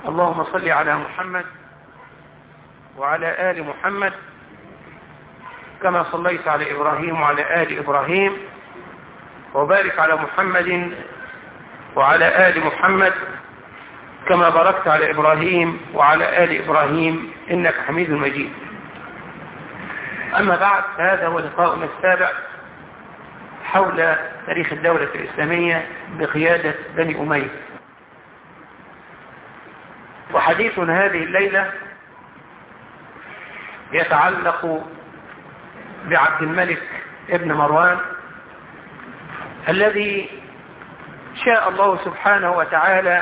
اللهم صل على محمد وعلى آل محمد كما صليت على إبراهيم وعلى آل إبراهيم وبارك على محمد وعلى آل محمد كما باركت على إبراهيم وعلى آل إبراهيم إنك حميد مجيد أما بعد هذا هو لقاؤنا السابع حول تاريخ الدولة الإسلامية بقيادة بني أمية وحديثنا هذه الليلة يتعلق بعبد الملك ابن مروان الذي شاء الله سبحانه وتعالى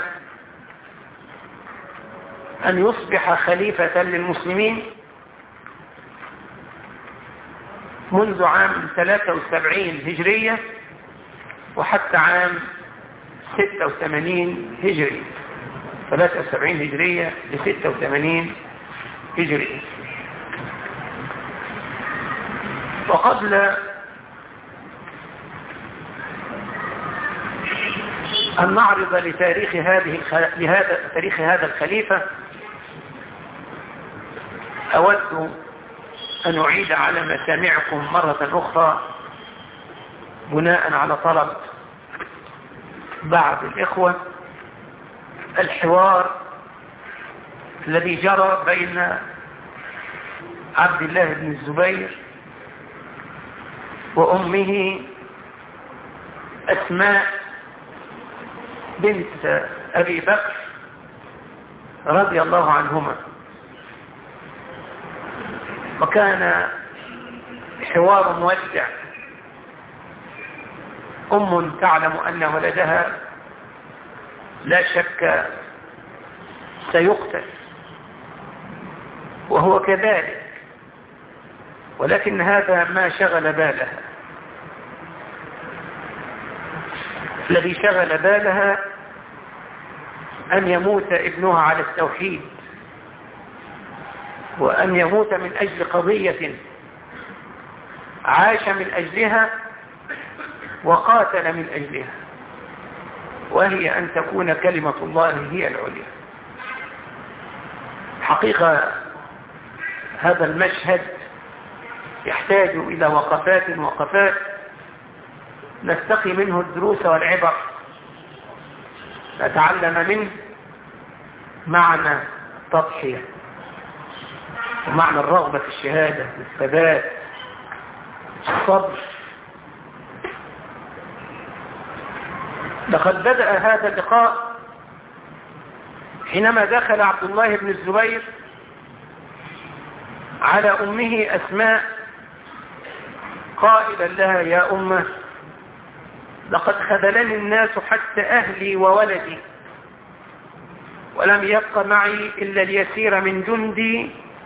أن يصبح خليفة للمسلمين منذ عام 73 هجرية وحتى عام 86 هجري 73 هجرية ل 86 هجرية وقبل أن نعرض لتاريخ هذه لهذا تاريخ هذا الخليفة أود أن أعيد على مسامعكم مرة أخرى بناء على طلب بعض الإخوة الحوار الذي جرى بين عبد الله بن الزبير وأمه أسماء بنت أبي بكر رضي الله عنهما وكان حوار موسع أم تعلم أن ولدها لا شك سيقتل وهو كذلك ولكن هذا ما شغل بالها الذي شغل بالها أن يموت ابنها على التوحيد وأن يموت من أجل قضية عاش من أجلها وقاتل من أجلها وهي أن تكون كلمة الله هي العليا حقيقة هذا المشهد يحتاج إلى وقفات وقفات نستقي منه الدروس والعبر نتعلم منه معنى التضحية ومعنى الرغبة في الشهادة الثبات الصبر لقد بدأ هذا اللقاء حينما دخل عبد الله بن الزبير على أمه أسماء قائلا لها يا أمه لقد خذلني الناس حتى أهلي وولدي ولم يبق معي إلا اليسير من جندي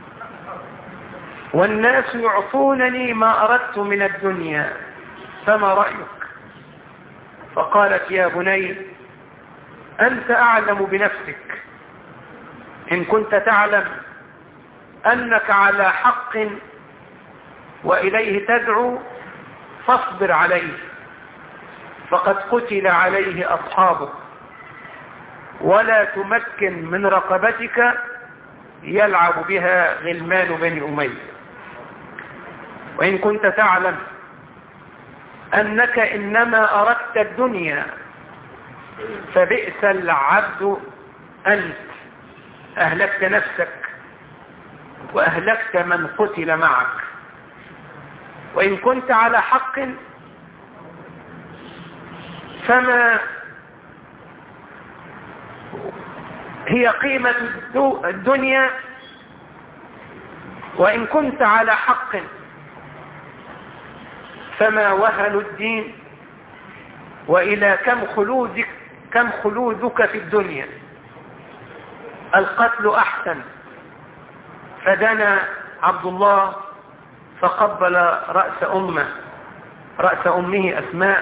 والناس يعطونني ما أردت من الدنيا فما رأيك فقالت يا بني أنت أعلم بنفسك إن كنت تعلم أنك على حق وإليه تدعو فاصبر عليه فقد قتل عليه أصحابك ولا تمكن من رقبتك يلعب بها غلمان بني أمية وإن كنت تعلم أنك إنما أردت الدنيا فبئس العبد أنت أهلكت نفسك وأهلكت من قتل معك وإن كنت على حق فما هي قيمة الدنيا وإن كنت على حق فما وهن الدين وإلى كم خلودك كم خلودك في الدنيا القتل أحسن فدنا عبد الله فقبل رأس أمه رأس أمه أسماء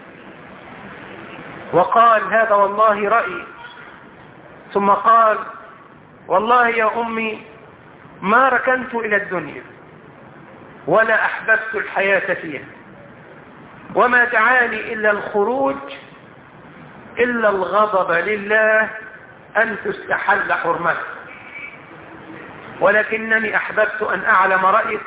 وقال هذا والله رأيي ثم قال والله يا أمي ما ركنت إلى الدنيا ولا أحببت الحياة فيها وما دعاني إلا الخروج إلا الغضب لله أن تستحل حرمته ولكنني أحببت أن أعلم رأيك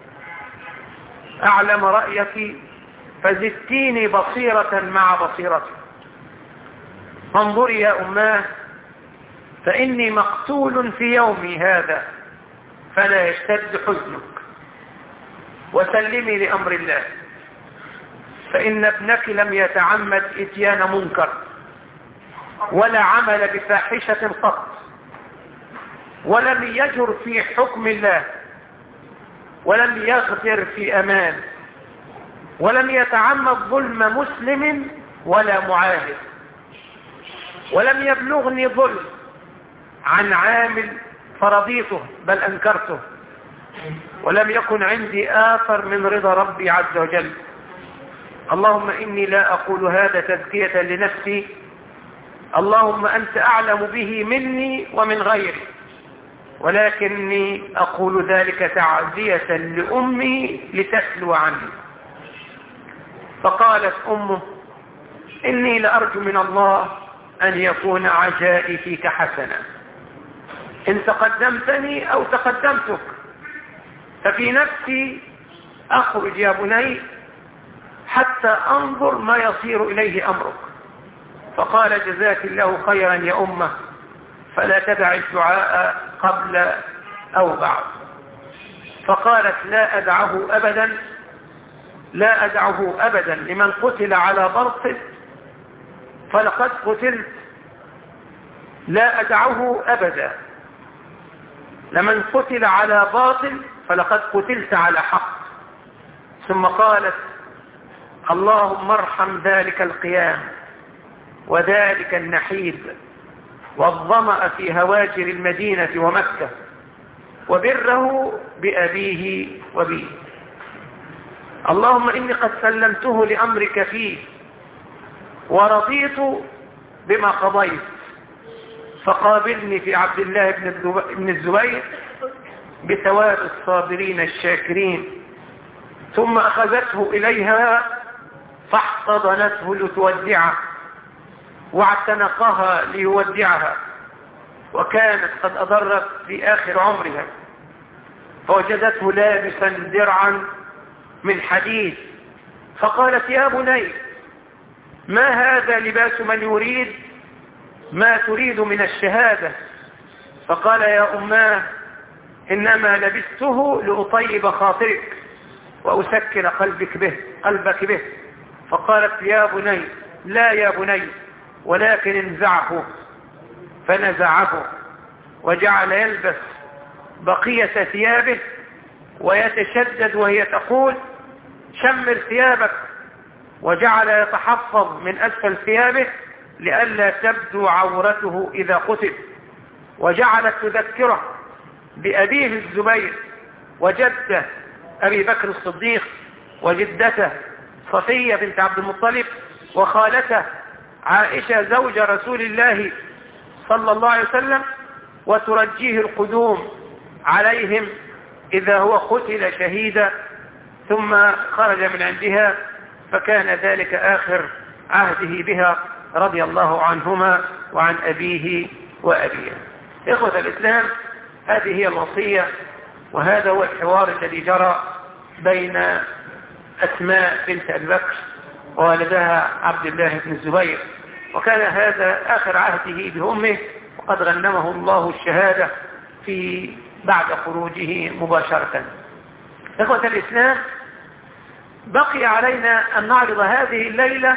أعلم رأيك فزدتيني بصيرة مع بصيرتك فانظري يا أماه فإني مقتول في يومي هذا فلا يشتد حزنك وسلمي لأمر الله فإن ابنك لم يتعمد إتيان منكر ولا عمل بفاحشة قط ولم يجر في حكم الله ولم يغفر في أمان ولم يتعمد ظلم مسلم ولا معاهد ولم يبلغني ظلم عن عامل فرضيته بل أنكرته ولم يكن عندي آثر من رضا ربي عز وجل اللهم إني لا أقول هذا تزكية لنفسي اللهم أنت أعلم به مني ومن غيري ولكني أقول ذلك تعزية لأمي لتسلو عني فقالت أمه إني لأرجو من الله أن يكون عجائي فيك حسنا إن تقدمتني أو تقدمتك ففي نفسي أخرج يا بني حتى أنظر ما يصير إليه أمرك فقال جزاك الله خيرا يا أمه فلا تدع الدعاء قبل أو بعد فقالت لا أدعه أبدا لا أدعه أبدا لمن قتل على برص فلقد قتلت لا أدعه أبدا لمن قتل على باطل فلقد قتلت على حق ثم قالت اللهم ارحم ذلك القيام وذلك النحيب والظمأ في هواجر المدينة ومكة وبره بأبيه وبيه اللهم إني قد سلمته لأمرك فيه ورضيت بما قضيت فقابلني في عبد الله بن الزبير بثواب الصابرين الشاكرين ثم أخذته إليها فاحتضنته لتودعه واعتنقها ليودعها وكانت قد أضرت في آخر عمرها فوجدته لابسا درعا من حديد فقالت يا بني ما هذا لباس من يريد ما تريد من الشهادة فقال يا أماه إنما لبسته لأطيب خاطرك وأسكر قلبك به قلبك به فقالت يا بني لا يا بني ولكن انزعه فنزعه وجعل يلبس بقية ثيابه ويتشدد وهي تقول شمر ثيابك وجعل يتحفظ من أسفل ثيابه لئلا تبدو عورته إذا قتل وجعلت تذكره بأبيه الزبير وجده أبي بكر الصديق وجدته صفية بنت عبد المطلب وخالته عائشة زوج رسول الله صلى الله عليه وسلم وترجيه القدوم عليهم إذا هو قتل شهيدا ثم خرج من عندها فكان ذلك آخر عهده بها رضي الله عنهما وعن أبيه وأبيه إخوة الإسلام هذه هي الوصية وهذا هو الحوار الذي جرى بين أسماء بنت أبي بكر ووالدها عبد الله بن الزبير وكان هذا آخر عهده بأمه وقد غنمه الله الشهادة في بعد خروجه مباشرة إخوة الإسلام بقي علينا أن نعرض هذه الليلة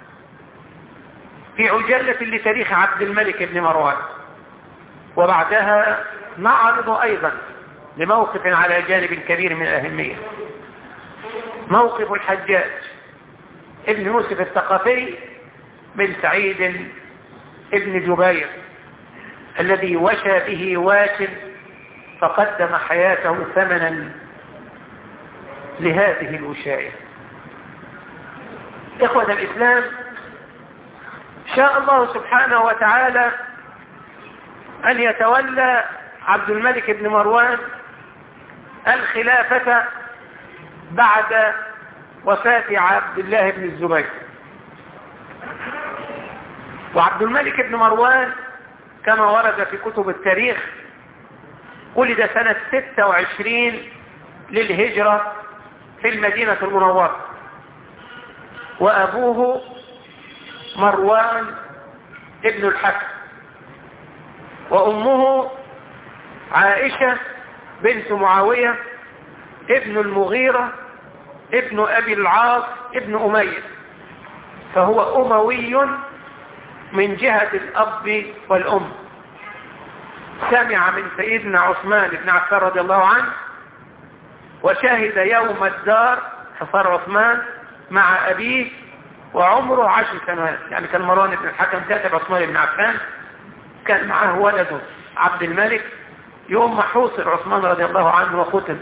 في عجلة لتاريخ عبد الملك بن مروان وبعدها نعرض أيضا لموقف على جانب كبير من الأهمية موقف الحجاج ابن يوسف الثقفي بن سعيد ابن جبير الذي وشى به واش فقدم حياته ثمنا لهذه الوشاية إخوة الإسلام شاء الله سبحانه وتعالى أن يتولى عبد الملك بن مروان الخلافة بعد وفاة عبد الله بن الزبير وعبد الملك بن مروان كما ورد في كتب التاريخ ولد سنة 26 للهجرة في المدينة المنورة وأبوه مروان ابن الحكم وأمه عائشة بنت معاوية ابن المغيرة ابن أبي العاص ابن أمية فهو أموي من جهة الأب والأم سمع من سيدنا عثمان بن عفان رضي الله عنه وشهد يوم الدار حصار عثمان مع أبيه وعمره عشر سنوات يعني كان مروان بن الحكم كاتب عثمان بن عفان كان معه ولده عبد الملك يوم ما حوصر عثمان رضي الله عنه وقتل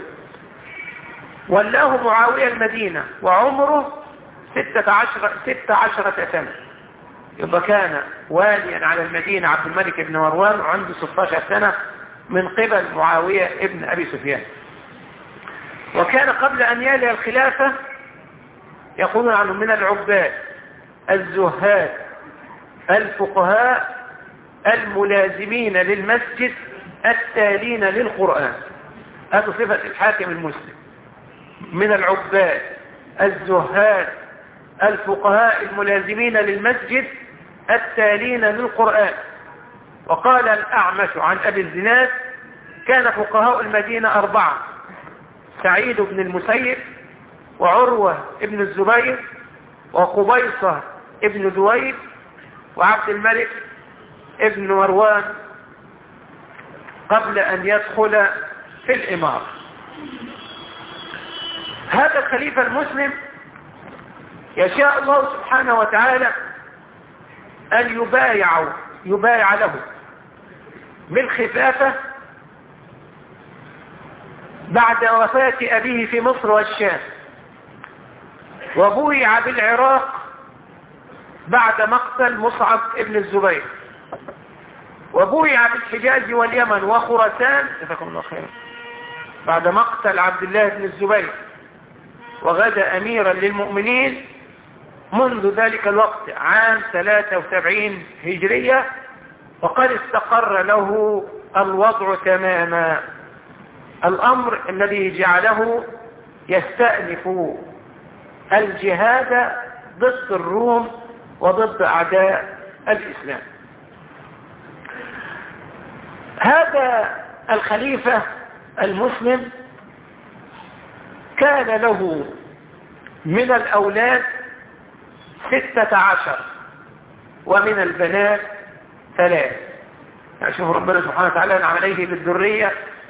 ولاه معاوية المدينة وعمره ستة عشرة, ستة عشرة سنة يبقى كان واليا على المدينة عبد الملك بن مروان وعنده 16 سنة من قبل معاوية ابن أبي سفيان وكان قبل أن يالي الخلافة يقولون عنه من العباد الزهاد الفقهاء الملازمين للمسجد التالين للقرآن هذا صفة الحاكم المسلم من العباد الزهاد الفقهاء الملازمين للمسجد التالين للقرآن وقال الأعمش عن أبي الزناد كان فقهاء المدينة أربعة سعيد بن المسيب وعروة ابن الزبير وقبيصة ابن دويد وعبد الملك ابن مروان قبل أن يدخل في الإمارة هذا الخليفة المسلم يشاء الله سبحانه وتعالى أن يبايع يبايع له بالخفافة بعد وفاة أبيه في مصر والشام وبويع بالعراق بعد مقتل مصعب ابن الزبير وبويع بالحجاز واليمن وخرسان جزاكم الله خيرا بعد مقتل عبد الله بن الزبير وغدا أميرا للمؤمنين منذ ذلك الوقت عام 73 هجرية وقد استقر له الوضع تماما الأمر الذي جعله يستأنف الجهاد ضد الروم وضد أعداء الإسلام هذا الخليفة المسلم كان له من الأولاد ستة عشر ومن البنات ثلاث يعني شوف ربنا سبحانه وتعالى نعم عليه بالذرية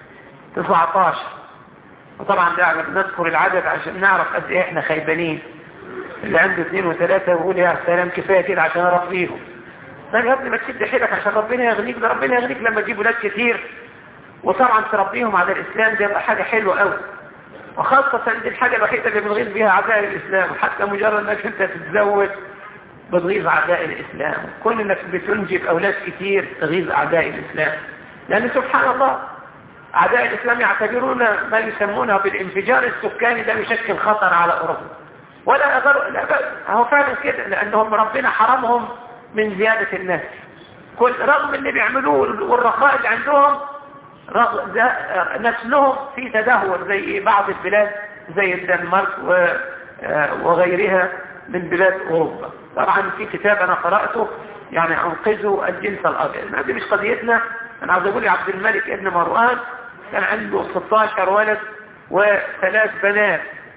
19 وطبعا ده نذكر العدد عشان نعرف قد ايه احنا خيبانين اللي عنده اثنين وثلاثة ويقول يا سلام كفاية كده عشان اربيهم طيب يا ابني ما تشد حيلك عشان ربنا يغنيك ده ربنا يغنيك لما تجيب ولاد كتير وطبعا تربيهم على الاسلام ده يبقى حاجة حلوة قوي وخاصة دي الحاجة الوحيدة اللي بتغيظ بها أعداء الإسلام حتى مجرد أنك أنت تتزوج بتغيظ أعداء الإسلام كل أنك بتنجب أولاد كتير تغيظ أعداء الإسلام لأن سبحان الله أعداء الإسلام يعتبرون ما يسمونه بالانفجار السكاني ده يشكل خطر على أوروبا ولا أغر... لا بل هو فعلا كده لأنهم ربنا حرمهم من زيادة الناس كل رغم اللي بيعملوه والرخاء اللي عندهم رغم نسلهم في تدهور زي بعض البلاد زي الدنمارك وغيرها من بلاد أوروبا طبعا في كتاب أنا قرأته يعني أنقذوا الجنس الأبيض هذه مش قضيتنا أنا عاوز أقول عبد الملك ابن مروان كان عنده 16 ولد وثلاث بنات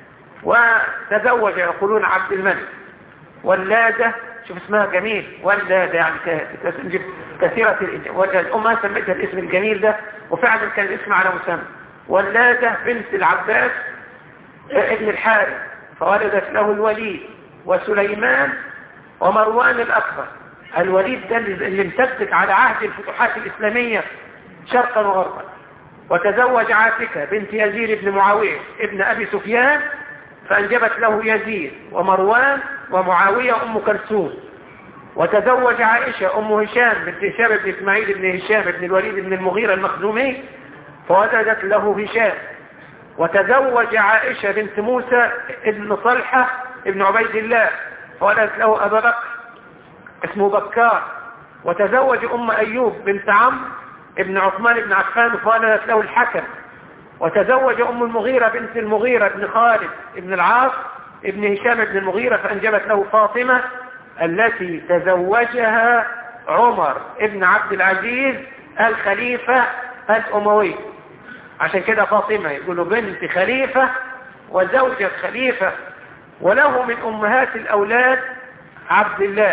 وتزوج يقولون عبد الملك ولادة شوف اسمها جميل ولادة يعني كثيرة الأمة سميتها الاسم الجميل ده وفعلا كان الاسم على مسمى ولادة بنت العباس ابن الحارث فولدت له الوليد وسليمان ومروان الأكبر الوليد ده اللي امتدت على عهد الفتوحات الإسلامية شرقا وغربا وتزوج عاتكة بنت يزيد بن معاوية ابن أبي سفيان فأنجبت له يزيد ومروان ومعاوية أم كلثوم وتزوج عائشة أم هشام بنت هشام بن إسماعيل بن هشام بن الوليد بن المغيرة المخزومي فولدت له هشام وتزوج عائشة بنت موسى ابن طلحة ابن عبيد الله فولدت له أبا بكر اسمه بكار وتزوج أم أيوب بنت عمرو ابن عثمان بن عفان فولدت له الحكم وتزوج أم المغيرة بنت المغيرة بن خالد بن العاص ابن هشام بن المغيرة فأنجبت له فاطمة التي تزوجها عمر ابن عبد العزيز الخليفة الأموي عشان كده فاطمة يقولوا بنت خليفة وزوجة خليفة وله من أمهات الأولاد عبد الله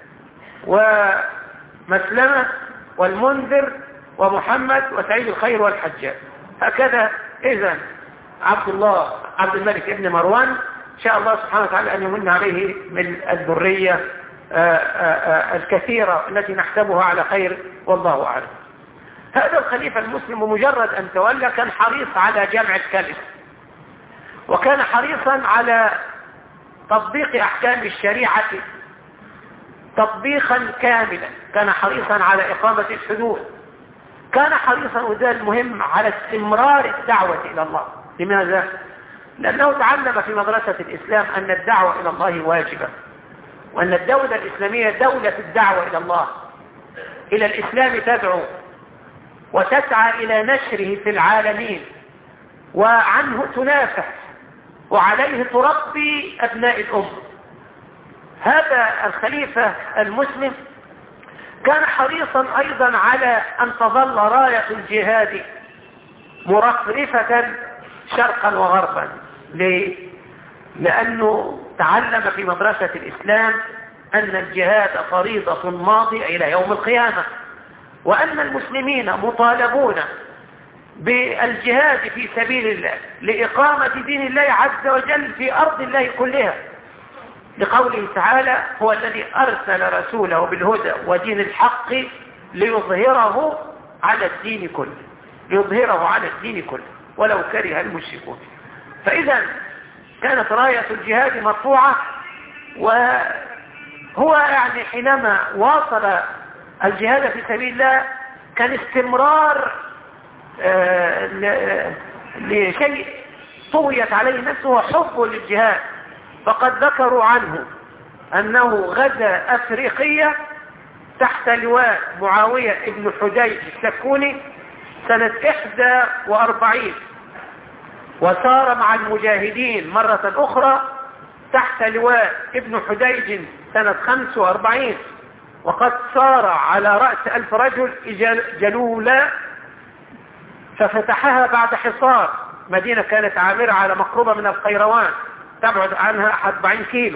ومسلمة والمنذر ومحمد وسعيد الخير والحجاج هكذا إذا عبد الله عبد الملك ابن مروان إن شاء الله سبحانه وتعالى أن يمن عليه من الذرية الكثيرة التي نحسبها على خير والله أعلم هذا الخليفة المسلم مجرد أن تولى كان حريص على جمع الكلمة وكان حريصا على تطبيق أحكام الشريعة تطبيقا كاملا كان حريصا على إقامة الحدود كان حريصا وده المهم على استمرار الدعوة إلى الله لماذا؟ لأنه تعلم في مدرسة الإسلام أن الدعوة إلى الله واجبة وأن الدولة الإسلامية دولة الدعوة إلى الله إلى الإسلام تدعو وتسعى إلى نشره في العالمين وعنه تنافح وعليه تربي أبناء الأمة هذا الخليفة المسلم كان حريصا أيضا على أن تظل راية الجهاد مرفرفة شرقا وغربا ليه؟ لأنه تعلم في مدرسة الإسلام أن الجهاد فريضة ماضية إلى يوم القيامة وأن المسلمين مطالبون بالجهاد في سبيل الله لإقامة دين الله عز وجل في أرض الله كلها لقوله تعالى هو الذي أرسل رسوله بالهدى ودين الحق ليظهره على الدين كله ليظهره على الدين كله ولو كره المشركون فإذا كانت راية الجهاد مرفوعة وهو يعني حينما واصل الجهاد في سبيل الله كان استمرار لشيء طويت عليه نفسه وحبه للجهاد فقد ذكروا عنه أنه غزا أفريقيا تحت لواء معاوية ابن حجيج السكوني سنة 41 وسار مع المجاهدين مرة أخرى تحت لواء ابن حجيج سنة 45 وقد سار على رأس ألف رجل جلولة ففتحها بعد حصار مدينة كانت عامرة على مقربة من القيروان تبعد عنها 40 كيلو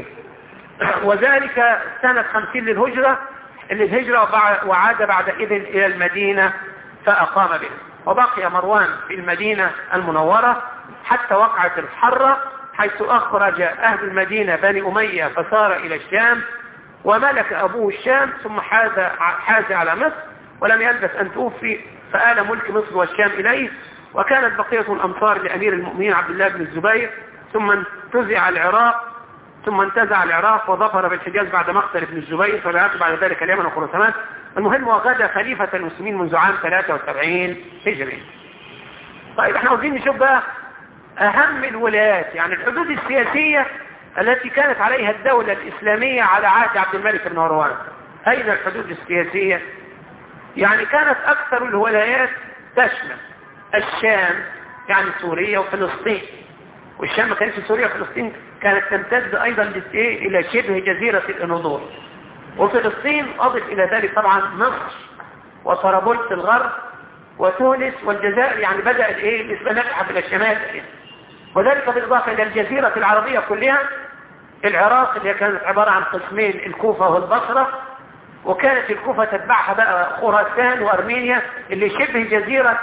وذلك سنة 50 للهجرة للهجرة وعاد بعد إذن إلى المدينة فأقام بها وبقي مروان في المدينة المنورة حتى وقعت الحرة حيث أخرج أهل المدينة بني أمية فصار إلى الشام وملك أبوه الشام ثم حاز, حاز على مصر ولم يلبث أن توفي فآل ملك مصر والشام إليه وكانت بقية الأمصار لأمير المؤمنين عبد الله بن الزبير ثم انتزع العراق ثم انتزع العراق وظفر بالحجاز بعد مقتل ابن الزبير فالعراق بعد ذلك اليمن وخراسان المهم وغدا خليفة المسلمين منذ عام 73 هجري طيب احنا عاوزين نشوف بقى اهم الولايات يعني الحدود السياسية التي كانت عليها الدولة الإسلامية على عهد عبد الملك بن مروان أين الحدود السياسية يعني كانت أكثر الولايات تشمل الشام يعني سوريا وفلسطين والشام ما كانتش سوريا وفلسطين كانت تمتد أيضا إلى شبه جزيرة الانوضور وفلسطين أضف إلى ذلك طبعا مصر وطرابلس الغرب وتونس والجزائر يعني بدأ الايه الإسلام يبحث إلى الشمال وذلك بالإضافة إلى الجزيرة العربية كلها العراق اللي كانت عبارة عن قسمين الكوفة والبصرة وكانت الكوفة تتبعها بقى خراسان وأرمينيا اللي شبه جزيرة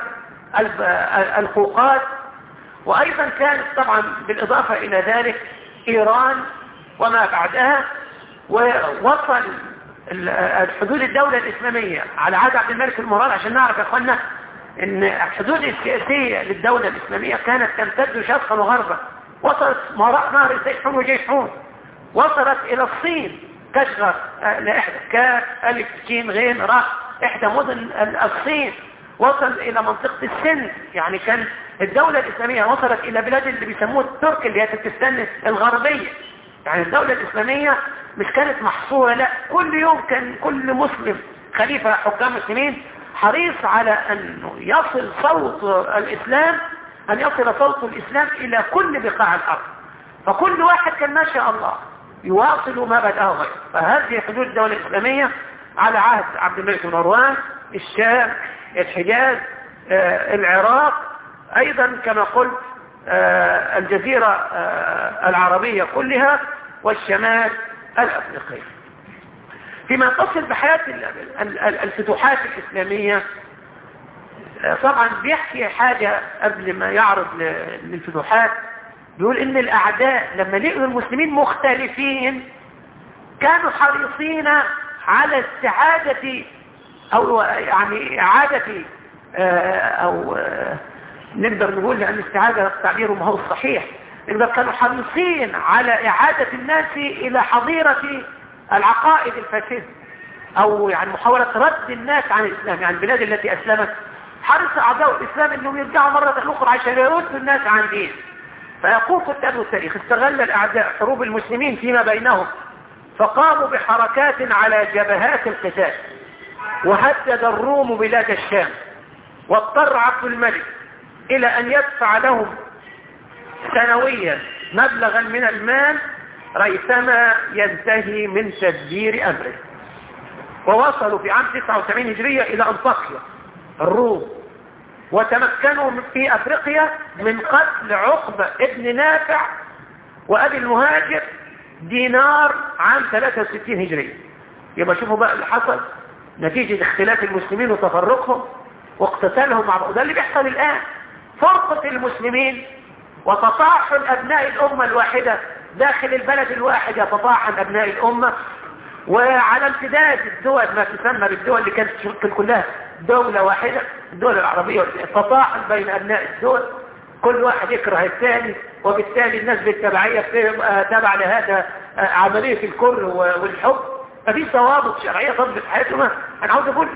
القوقات وأيضا كانت طبعا بالإضافة إلى ذلك إيران وما بعدها ووصل الحدود الدولة الإسلامية على عهد عبد الملك المراد عشان نعرف يا أخوانا ان الحدود السياسية للدولة الإسلامية كانت تمتد شرقا وغربا وصلت مراء نهر سيحون وجيحون وصلت إلى الصين كشغر لإحدى كاف ألف جيم غين راء إحدى مدن الصين وصل إلى منطقة السند يعني كان الدولة الإسلامية وصلت إلى بلاد اللي بيسموه الترك اللي هي تركستان الغربية يعني الدولة الإسلامية مش كانت محصورة لا كل يوم كان كل مسلم خليفة حكام مسلمين حريص على أن يصل صوت الإسلام أن يصل صوت الإسلام إلى كل بقاع الأرض فكل واحد كان ما شاء الله يواصل ما بدأه غيره فهذه حدود الدولة الإسلامية على عهد عبد الملك بن مروان الشام الحجاز آه، العراق أيضا كما قلت آه، الجزيرة آه، العربية كلها والشمال الأفريقي فيما يتصل بحياة الفتوحات الإسلامية طبعا بيحكي حاجة قبل ما يعرض للفتوحات بيقول ان الاعداء لما لقوا المسلمين مختلفين كانوا حريصين على استعادة او يعني اعادة آه، او آه، نقدر نقول لان استعادة تعبيره ما هو الصحيح نقدر كانوا حريصين على اعادة الناس الى حظيرة العقائد الفاسدة او يعني محاولة رد الناس عن الاسلام يعني البلاد التي اسلمت حرص اعداء الاسلام انهم يرجعوا مرة اخرى عشان يردوا الناس عن دين فيقول كتاب التاريخ استغل الاعداء حروب المسلمين فيما بينهم فقاموا بحركات على جبهات القتال وهدد الروم بلاد الشام واضطر عبد الملك الى ان يدفع لهم سنويا مبلغا من المال ريثما ينتهي من تدبير أمره ووصلوا في عام 79 هجرية إلى أنطاكيا الروم وتمكنوا في أفريقيا من قتل عقبة ابن نافع وأبي المهاجر دينار عام 63 هجرية يبقى شوفوا بقى اللي حصل نتيجة اختلاف المسلمين وتفرقهم واقتتالهم مع بعض ده اللي بيحصل الآن فرقة المسلمين وتطاحن أبناء الأمة الواحدة داخل البلد الواحد يتطاحن أبناء الأمة وعلى امتداد الدول ما تسمى بالدول اللي كانت تشكل كلها دولة واحدة الدول العربية تطاحن بين أبناء الدول كل واحد يكره الثاني وبالتالي الناس بالتبعية تبع لهذا عملية الكر والحب ففي ضوابط شرعية تضبط حياتنا أنا عاوز أقول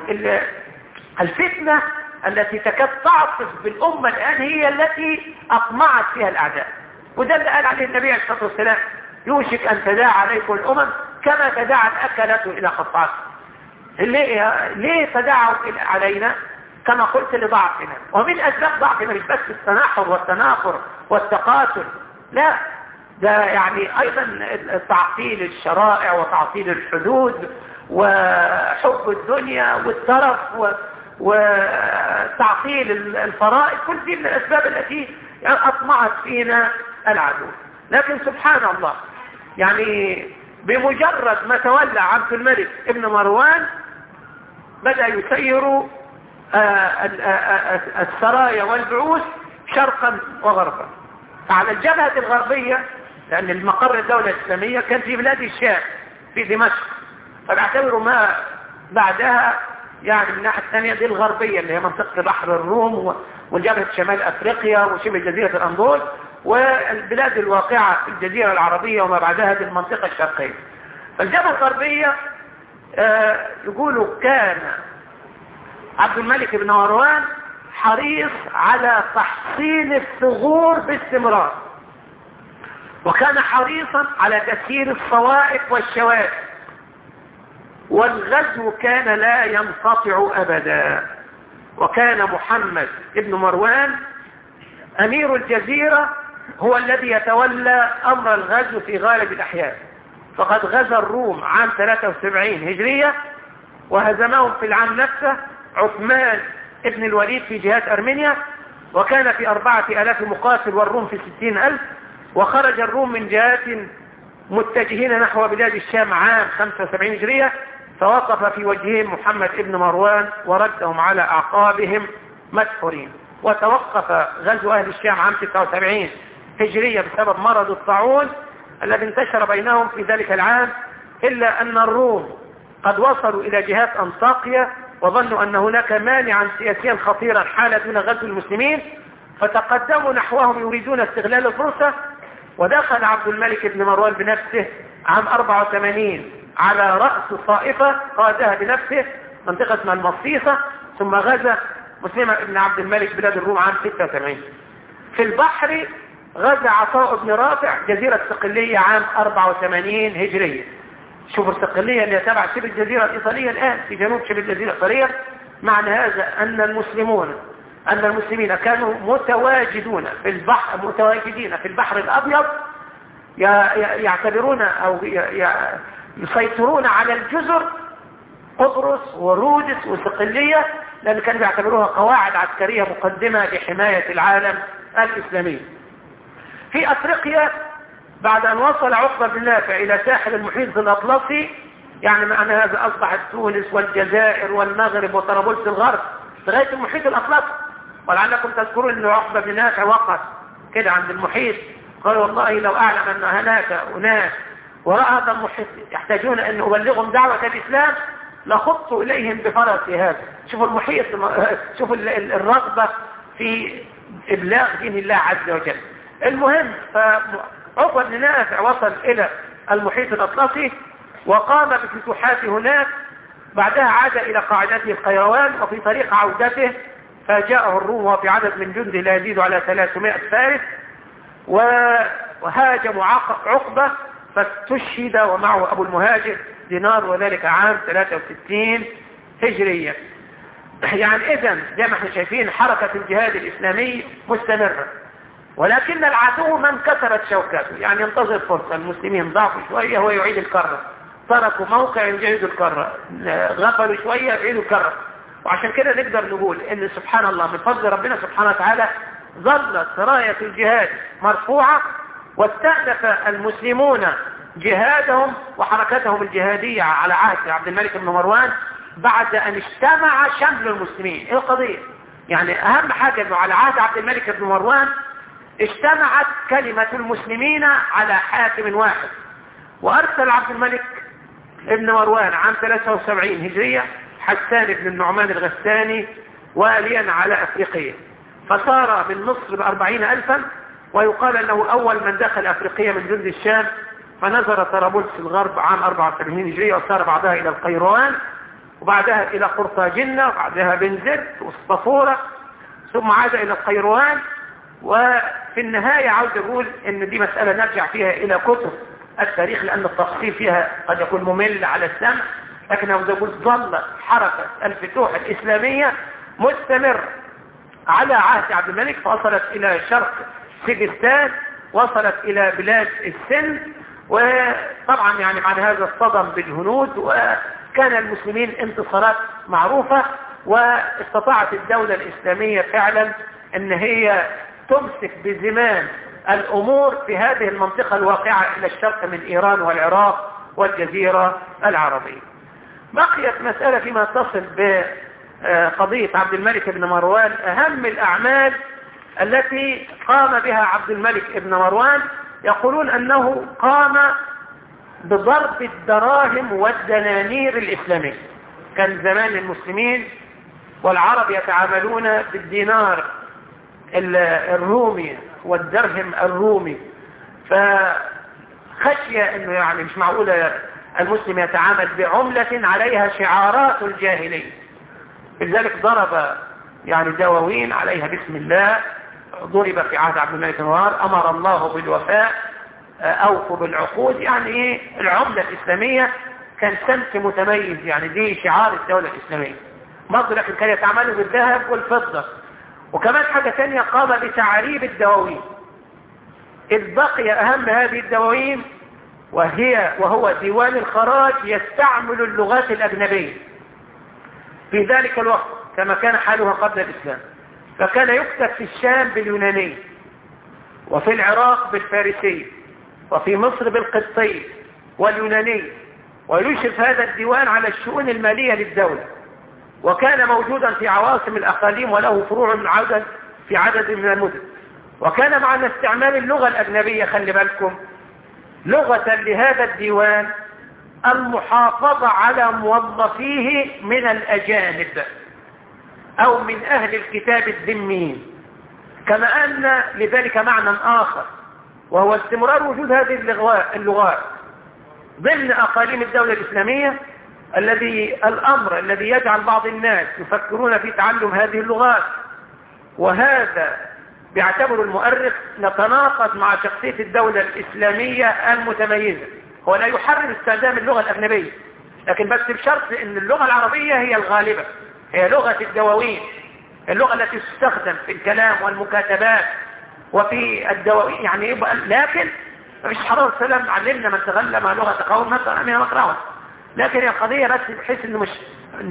الفتنة التي تكاد تعصف بالأمة الآن هي التي أطمعت فيها الأعداء وده اللي قال عليه النبي عليه الصلاة والسلام يوشك أن تداعى عليكم الأمم كما تداعى الأكلة إلى خطاك ليه, ليه تداعوا علينا كما قلت لضعفنا ومن أسباب ضعفنا مش بس التناحر والتنافر والتقاتل لا ده يعني أيضا تعطيل الشرائع وتعطيل الحدود وحب الدنيا والترف وتعطيل الفرائض كل دي من الأسباب التي أطمعت فينا العدو لكن سبحان الله يعني بمجرد ما تولى عبد الملك ابن مروان بدأ يسير آه، آه، آه، السرايا والبعوث شرقا وغربا على الجبهة الغربية لأن المقر الدولة الإسلامية كان في بلاد الشام في دمشق فنعتبر ما بعدها يعني من الناحية الثانية دي الغربية اللي هي منطقة بحر الروم والجبهة شمال أفريقيا وشبه جزيرة الأنضول والبلاد الواقعة في الجزيرة العربية وما بعدها في المنطقة الشرقية فالجبهة الغربية آه يقولوا كان عبد الملك بن مروان حريص على تحصين الثغور باستمرار وكان حريصا على تسيير الصوائب والشوائب والغزو كان لا ينقطع أبدا وكان محمد بن مروان أمير الجزيرة هو الذي يتولى أمر الغزو في غالب الأحيان فقد غزا الروم عام 73 هجرية وهزمهم في العام نفسه عثمان ابن الوليد في جهات أرمينيا وكان في أربعة ألاف مقاتل والروم في ستين ألف وخرج الروم من جهات متجهين نحو بلاد الشام عام 75 هجرية فوقف في وجههم محمد ابن مروان وردهم على أعقابهم مسحورين وتوقف غزو أهل الشام عام 79 هجرية بسبب مرض الطاعون الذي انتشر بينهم في ذلك العام إلا أن الروم قد وصلوا إلى جهات أنطاقيا وظنوا أن هناك مانعا سياسيا خطيرا حال دون غزو المسلمين فتقدموا نحوهم يريدون استغلال الفرصة ودخل عبد الملك بن مروان بنفسه عام 84 على رأس طائفة قادها بنفسه منطقة اسمها المصيصة ثم غزا مسلمة بن عبد الملك بلاد الروم عام 86 في البحر غزا عطاء بن رافع جزيرة صقلية عام 84 هجرية شوفوا الصقلية اللي تبع شبه الجزيرة الإيطالية الآن في جنوب شبه الجزيرة الإيطالية معنى هذا أن المسلمون أن المسلمين كانوا متواجدون في البحر متواجدين في البحر الأبيض يعتبرون أو يسيطرون على الجزر قبرص ورودس وصقلية لأن كانوا يعتبروها قواعد عسكرية مقدمة لحماية العالم الإسلامي في أفريقيا بعد أن وصل عقبة بن نافع إلى ساحل المحيط الأطلسي يعني معنى هذا أصبحت تونس والجزائر والمغرب وطرابلس الغرب لغاية المحيط الأطلسي ولعلكم تذكرون أن عقبة بن نافع وقف كده عند المحيط قال والله لو أعلم أن هناك أناس وراء هذا المحيط يحتاجون أن أبلغهم دعوة الإسلام لخط إليهم بفرسي هذا شوفوا المحيط شوفوا الرغبة في إبلاغ دين الله عز وجل المهم فعقبة بن نافع وصل إلى المحيط الأطلسي وقام بفتوحات هناك بعدها عاد إلى قاعدته القيروان وفي طريق عودته فجاءه الروم وفي عدد من جنده لا يزيد على 300 فارس وهاجموا عقبة فاستشهد ومعه أبو المهاجر دينار وذلك عام 63 هجرية يعني إذا زي ما احنا شايفين حركة الجهاد الإسلامي مستمرة ولكن العدو من كسرت شوكاته يعني ينتظر فرصة المسلمين ضعفوا شوية هو يعيد الكرة تركوا موقع يعيدوا الكرة غفلوا شوية يعيدوا الكرة وعشان كده نقدر نقول ان سبحان الله من فضل ربنا سبحانه وتعالى ظلت راية الجهاد مرفوعة واستأنف المسلمون جهادهم وحركتهم الجهادية على عهد عبد الملك بن مروان بعد أن اجتمع شمل المسلمين ايه القضية يعني أهم حاجة أنه على عهد عبد الملك بن مروان اجتمعت كلمة المسلمين على حاكم واحد وأرسل عبد الملك ابن مروان عام 73 هجرية حسان بن النعمان الغساني واليا على أفريقيا فصار من مصر بأربعين ألفا ويقال أنه أول من دخل أفريقيا من جند الشام فنزل طرابلس الغرب عام 84 هجرية وصار بعدها إلى القيروان وبعدها إلى قرطاجنة وبعدها بنزرت والصفورة ثم عاد إلى القيروان وفي النهاية عاوز أقول إن دي مسألة نرجع فيها إلى كتب التاريخ لأن التفصيل فيها قد يكون ممل على السمع لكن عاوز أقول ظلت حركة الفتوح الإسلامية مستمر على عهد عبد الملك فوصلت إلى شرق سجستان وصلت إلى بلاد السن وطبعا يعني بعد هذا اصطدم بالهنود وكان المسلمين انتصارات معروفة واستطاعت الدولة الإسلامية فعلا ان هي تمسك بزمام الأمور في هذه المنطقة الواقعة إلى الشرق من إيران والعراق والجزيرة العربية بقيت مسألة فيما تصل بقضية عبد الملك بن مروان أهم الأعمال التي قام بها عبد الملك بن مروان يقولون أنه قام بضرب الدراهم والدنانير الإسلامية كان زمان المسلمين والعرب يتعاملون بالدينار الرومي والدرهم الرومي فخشي انه يعني مش معقولة المسلم يتعامل بعملة عليها شعارات الجاهلية لذلك ضرب يعني دواوين عليها بسم الله ضرب في عهد عبد الملك نوار امر الله بالوفاء اوفوا بالعقود يعني ايه العملة الاسلامية كان سمت متميز يعني دي شعار الدولة الاسلامية برضه لكن كان يتعاملوا بالذهب والفضة وكمان حاجة ثانية قام بتعريب الدواوين إذ بقي أهم هذه الدواوين وهي وهو ديوان الخراج يستعمل اللغات الأجنبية في ذلك الوقت كما كان حالها قبل الإسلام فكان يكتب في الشام باليوناني وفي العراق بالفارسي وفي مصر بالقبطي واليوناني ويشرف هذا الديوان على الشؤون المالية للدولة وكان موجودا في عواصم الأقاليم وله فروع عدد في عدد من المدن وكان معنا استعمال اللغة الأجنبية خلي بالكم لغة لهذا الديوان المحافظة على موظفيه من الأجانب أو من أهل الكتاب الذميين كما أن لذلك معنى آخر وهو استمرار وجود هذه اللغات ضمن أقاليم الدولة الإسلامية الذي الأمر الذي يجعل بعض الناس يفكرون في تعلم هذه اللغات وهذا بيعتبر المؤرخ نتناقض مع شخصية الدولة الإسلامية المتميزة هو لا يحرم استخدام اللغة الأجنبية لكن بس بشرط ان اللغة العربية هي الغالبة هي لغة الدواوين اللغة التي تستخدم في الكلام والمكاتبات وفي الدواوين يعني يبقى لكن مش حرام السلام علمنا من تغلم لغة قوم مثلا من مقرأة لكن هي القضية بس بحيث انه مش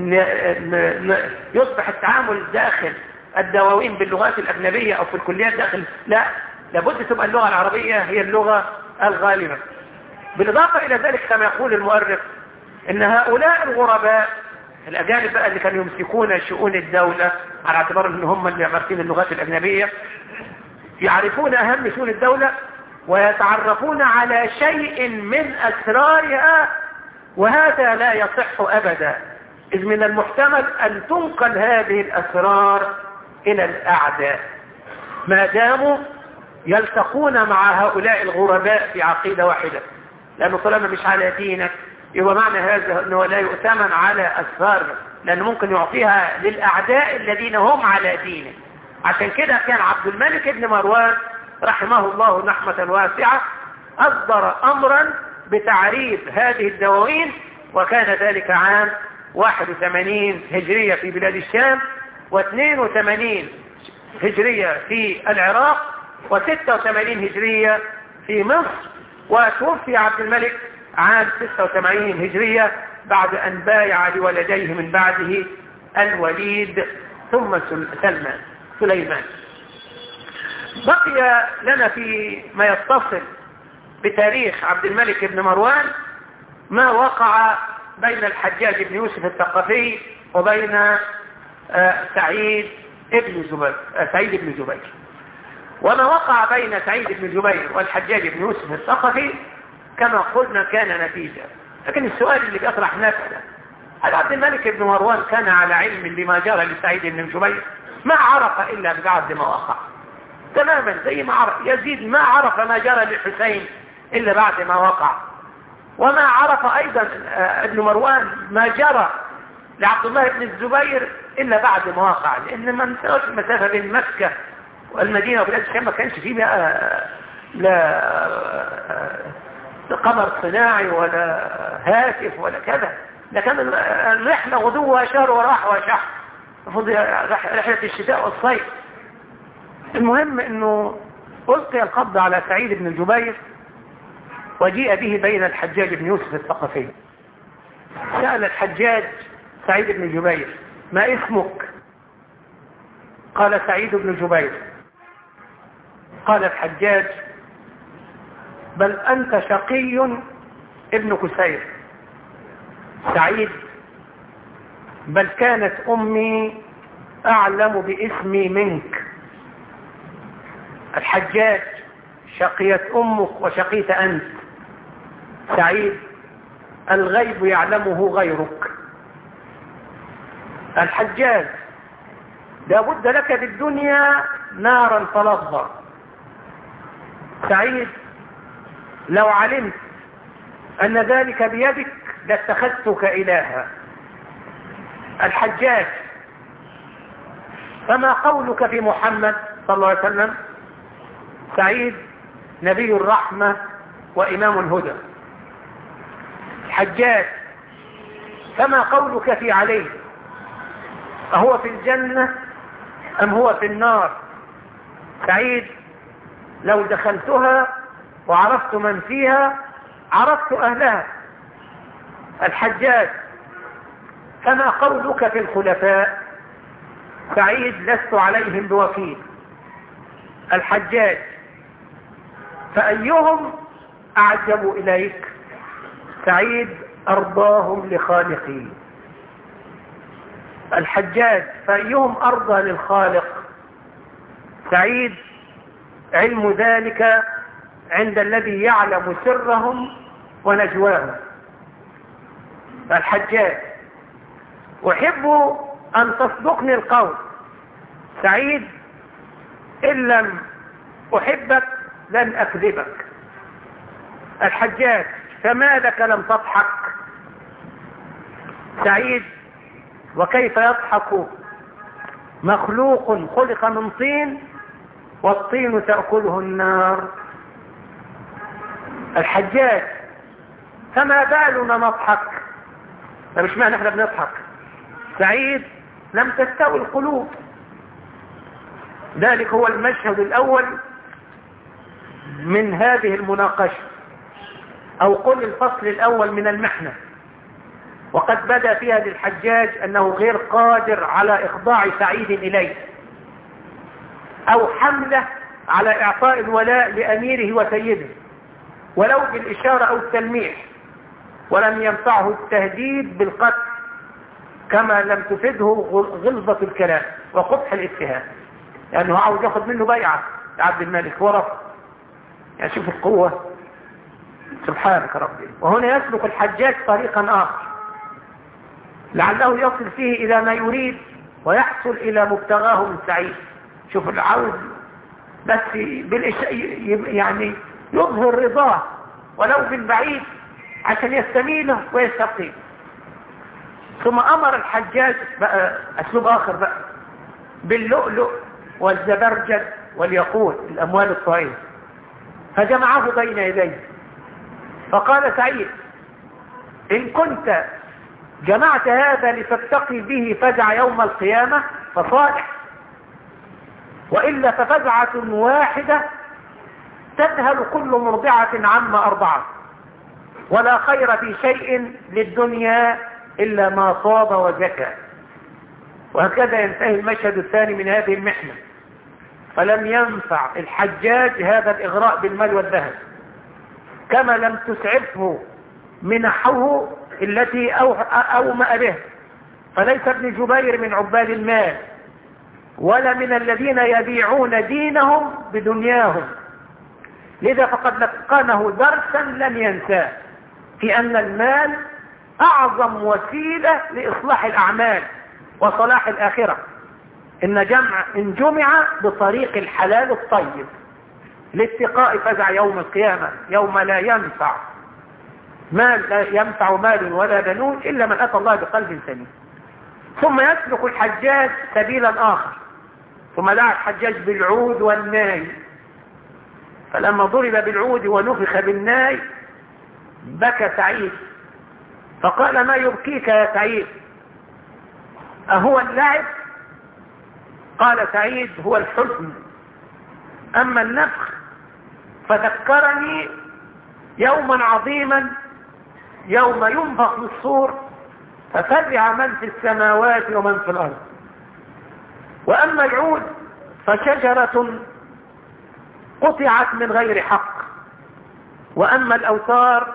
يصبح التعامل داخل الدواوين باللغات الأجنبية أو في الكليات داخل لا لابد تبقى اللغة العربية هي اللغة الغالبة بالإضافة إلى ذلك كما يقول المؤرخ إن هؤلاء الغرباء الأجانب بقى اللي كانوا يمسكون شؤون الدولة على اعتبار ان هم اللي عارفين اللغات الأجنبية يعرفون أهم شؤون الدولة ويتعرفون على شيء من أسرارها وهذا لا يصح أبدا إذ من المحتمل أن تنقل هذه الأسرار إلى الأعداء ما داموا يلتقون مع هؤلاء الغرباء في عقيدة واحدة لأنه طالما مش على دينك يبقى معنى هذا أنه لا يؤتمن على أسرار لأنه ممكن يعطيها للأعداء الذين هم على دينه عشان كده كان عبد الملك بن مروان رحمه الله نحمة واسعة أصدر أمرا بتعريب هذه الدواوين وكان ذلك عام 81 هجرية في بلاد الشام و82 هجرية في العراق و86 هجرية في مصر وتوفي عبد الملك عام 86 هجرية بعد أن بايع لولديه من بعده الوليد ثم سلمان سليمان بقي لنا في ما يتصل بتاريخ عبد الملك بن مروان ما وقع بين الحجاج بن يوسف الثقفي وبين سعيد ابن جبير سعيد بن جبير وما وقع بين سعيد بن جبير والحجاج بن يوسف الثقفي كما قلنا كان نتيجة لكن السؤال اللي بيطرح نفسه هل عبد الملك بن مروان كان على علم بما جرى لسعيد بن جبير ما عرف إلا بعد ما وقع تماما زي ما عرف يزيد ما عرف ما جرى للحسين إلا بعد ما وقع وما عرف أيضا ابن مروان ما جرى لعبد الله بن الزبير إلا بعد ما وقع لأن ما انتهت المسافة بين مكة والمدينة وبلاد الشام ما كانش فيه بقى لا قمر صناعي ولا هاتف ولا كذا ده كان الرحلة غدوها شهر وراحة شهر المفروض رحلة الشتاء والصيف المهم انه ألقي القبض على سعيد بن الجبير وجيء به بين الحجاج بن يوسف الثقفي سأل الحجاج سعيد بن جبير ما اسمك قال سعيد بن جبير قال الحجاج بل أنت شقي ابن كسير سعيد بل كانت أمي أعلم باسمي منك الحجاج شقيت أمك وشقيت أنت سعيد الغيب يعلمه غيرك الحجاج لابد لك بالدنيا نارا تلظى سعيد لو علمت أن ذلك بيدك لاتخذتك إلها الحجاج فما قولك في محمد صلى الله عليه وسلم سعيد نبي الرحمة وإمام الهدى الحجاج فما قولك في عليه أهو في الجنة أم هو في النار سعيد لو دخلتها وعرفت من فيها عرفت أهلها الحجاج فما قولك في الخلفاء سعيد لست عليهم بوكيل الحجاج فأيهم أعجب إليك سعيد أرضاهم لخالقي الحجاج فأيهم أرضى للخالق سعيد علم ذلك عند الذي يعلم سرهم ونجواهم الحجاج أحب أن تصدقني القول سعيد إن لم أحبك لن أكذبك الحجاج فما لك لم تضحك سعيد وكيف يضحك مخلوق خلق من طين والطين تأكله النار الحجاج فما بالنا نضحك فمش معنى احنا بنضحك سعيد لم تستوي القلوب ذلك هو المشهد الأول من هذه المناقشة أو قل الفصل الأول من المحنة وقد بدا فيها للحجاج أنه غير قادر على إخضاع سعيد إليه أو حمله على إعطاء الولاء لأميره وسيده ولو بالإشارة أو التلميح ولم ينفعه التهديد بالقتل كما لم تفده غلظة الكلام وقبح الاتهام لأنه عاوز ياخد منه بيعة لعبد الملك ورفض يعني شوف القوة سبحانك ربي وهنا يسلك الحجاج طريقا آخر لعله يصل فيه إلى ما يريد ويحصل إلى مبتغاه من سعيد شوف العوز بس بالإش... يعني يظهر رضاه ولو بالبعيد عشان يستميله ويستقيم ثم أمر الحجاج بقى أسلوب آخر بقى باللؤلؤ والزبرجد والياقوت الأموال الطائلة فجمعه بين يديه فقال سعيد إن كنت جمعت هذا لتتقي به فزع يوم القيامة فصالح وإلا ففزعة واحدة تذهل كل مرضعة عما أرضعت ولا خير في شيء للدنيا إلا ما صاب وزكى وهكذا ينتهي المشهد الثاني من هذه المحنة فلم ينفع الحجاج هذا الإغراء بالمال والذهب كما لم تسعفه منحه التي أومأ به فليس ابن جبير من عباد المال ولا من الذين يبيعون دينهم بدنياهم لذا فقد لقنه درسا لم ينساه في أن المال أعظم وسيلة لإصلاح الأعمال وصلاح الآخرة إن, جمع إن جمع بطريق الحلال الطيب لاتقاء فزع يوم القيامة يوم لا ينفع مال لا ينفع مال ولا بنون إلا من أتى الله بقلب سليم ثم يسلك الحجاج سبيلا آخر ثم دعا الحجاج بالعود والناي فلما ضرب بالعود ونفخ بالناي بكى سعيد فقال ما يبكيك يا سعيد أهو اللعب قال سعيد هو الحزن أما النفخ فذكرني يوما عظيما يوم ينفخ في الصور ففزع من في السماوات ومن في الأرض وأما العود فشجرة قطعت من غير حق وأما الأوتار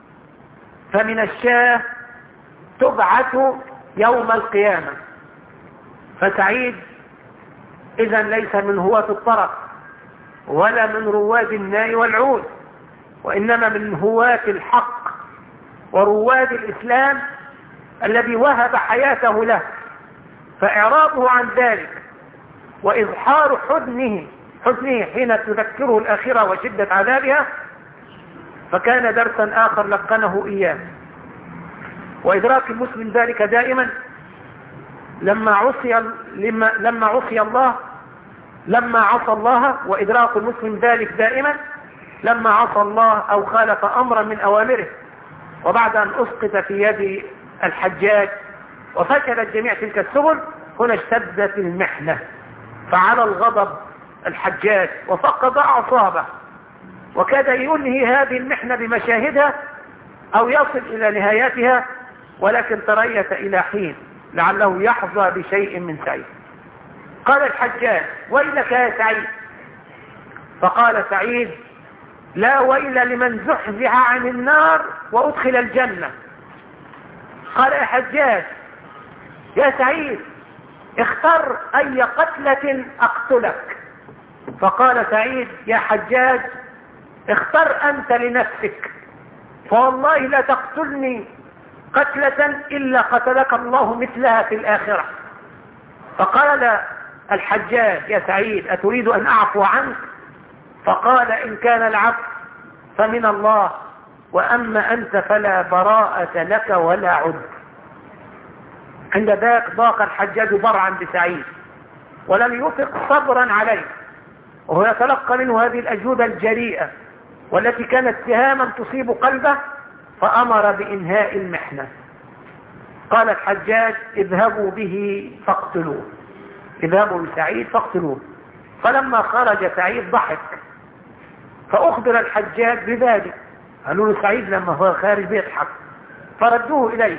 فمن الشاه تبعث يوم القيامة فسعيد إذا ليس من هواة الطرف ولا من رواد الناي والعود وإنما من هواة الحق ورواد الإسلام الذي وهب حياته له فإعراضه عن ذلك وإظهار حزنه حزنه حين تذكره الآخرة وشدة عذابها فكان درسا آخر لقنه إياه وإدراك المسلم ذلك دائما لما عصي لما, لما عصي الله لما عصى الله وإدراك المسلم ذلك دائما لما عصى الله أو خالف أمرا من أوامره وبعد أن أسقط في يد الحجاج وفشلت جميع تلك السبل هنا اشتدت المحنة فعلى الغضب الحجاج وفقد أعصابه وكاد ينهي هذه المحنة بمشاهدها أو يصل إلى نهايتها ولكن تريث إلى حين لعله يحظى بشيء من سعيد قال الحجاج ويلك يا سعيد فقال سعيد لا ويل لمن زحزح عن النار وأدخل الجنة قال يا حجاج يا سعيد اختر أي قتلة أقتلك فقال سعيد يا حجاج اختر أنت لنفسك فوالله لا تقتلني قتلة إلا قتلك الله مثلها في الآخرة فقال الحجاج يا سعيد أتريد أن أعفو عنك فقال إن كان العفو فمن الله وأما أنت فلا براءة لك ولا عذر عند ذاك ضاق الحجاج برعا بسعيد ولم يفق صبرا عليه وهو يتلقى منه هذه الأجوبة الجريئة والتي كانت سهاما تصيب قلبه فأمر بإنهاء المحنة قال الحجاج اذهبوا به فاقتلوه اذهبوا بسعيد فاقتلوه فلما خرج سعيد ضحك فأخبر الحجاج بذلك قالوا له سعيد لما هو خارج بيضحك فردوه إليه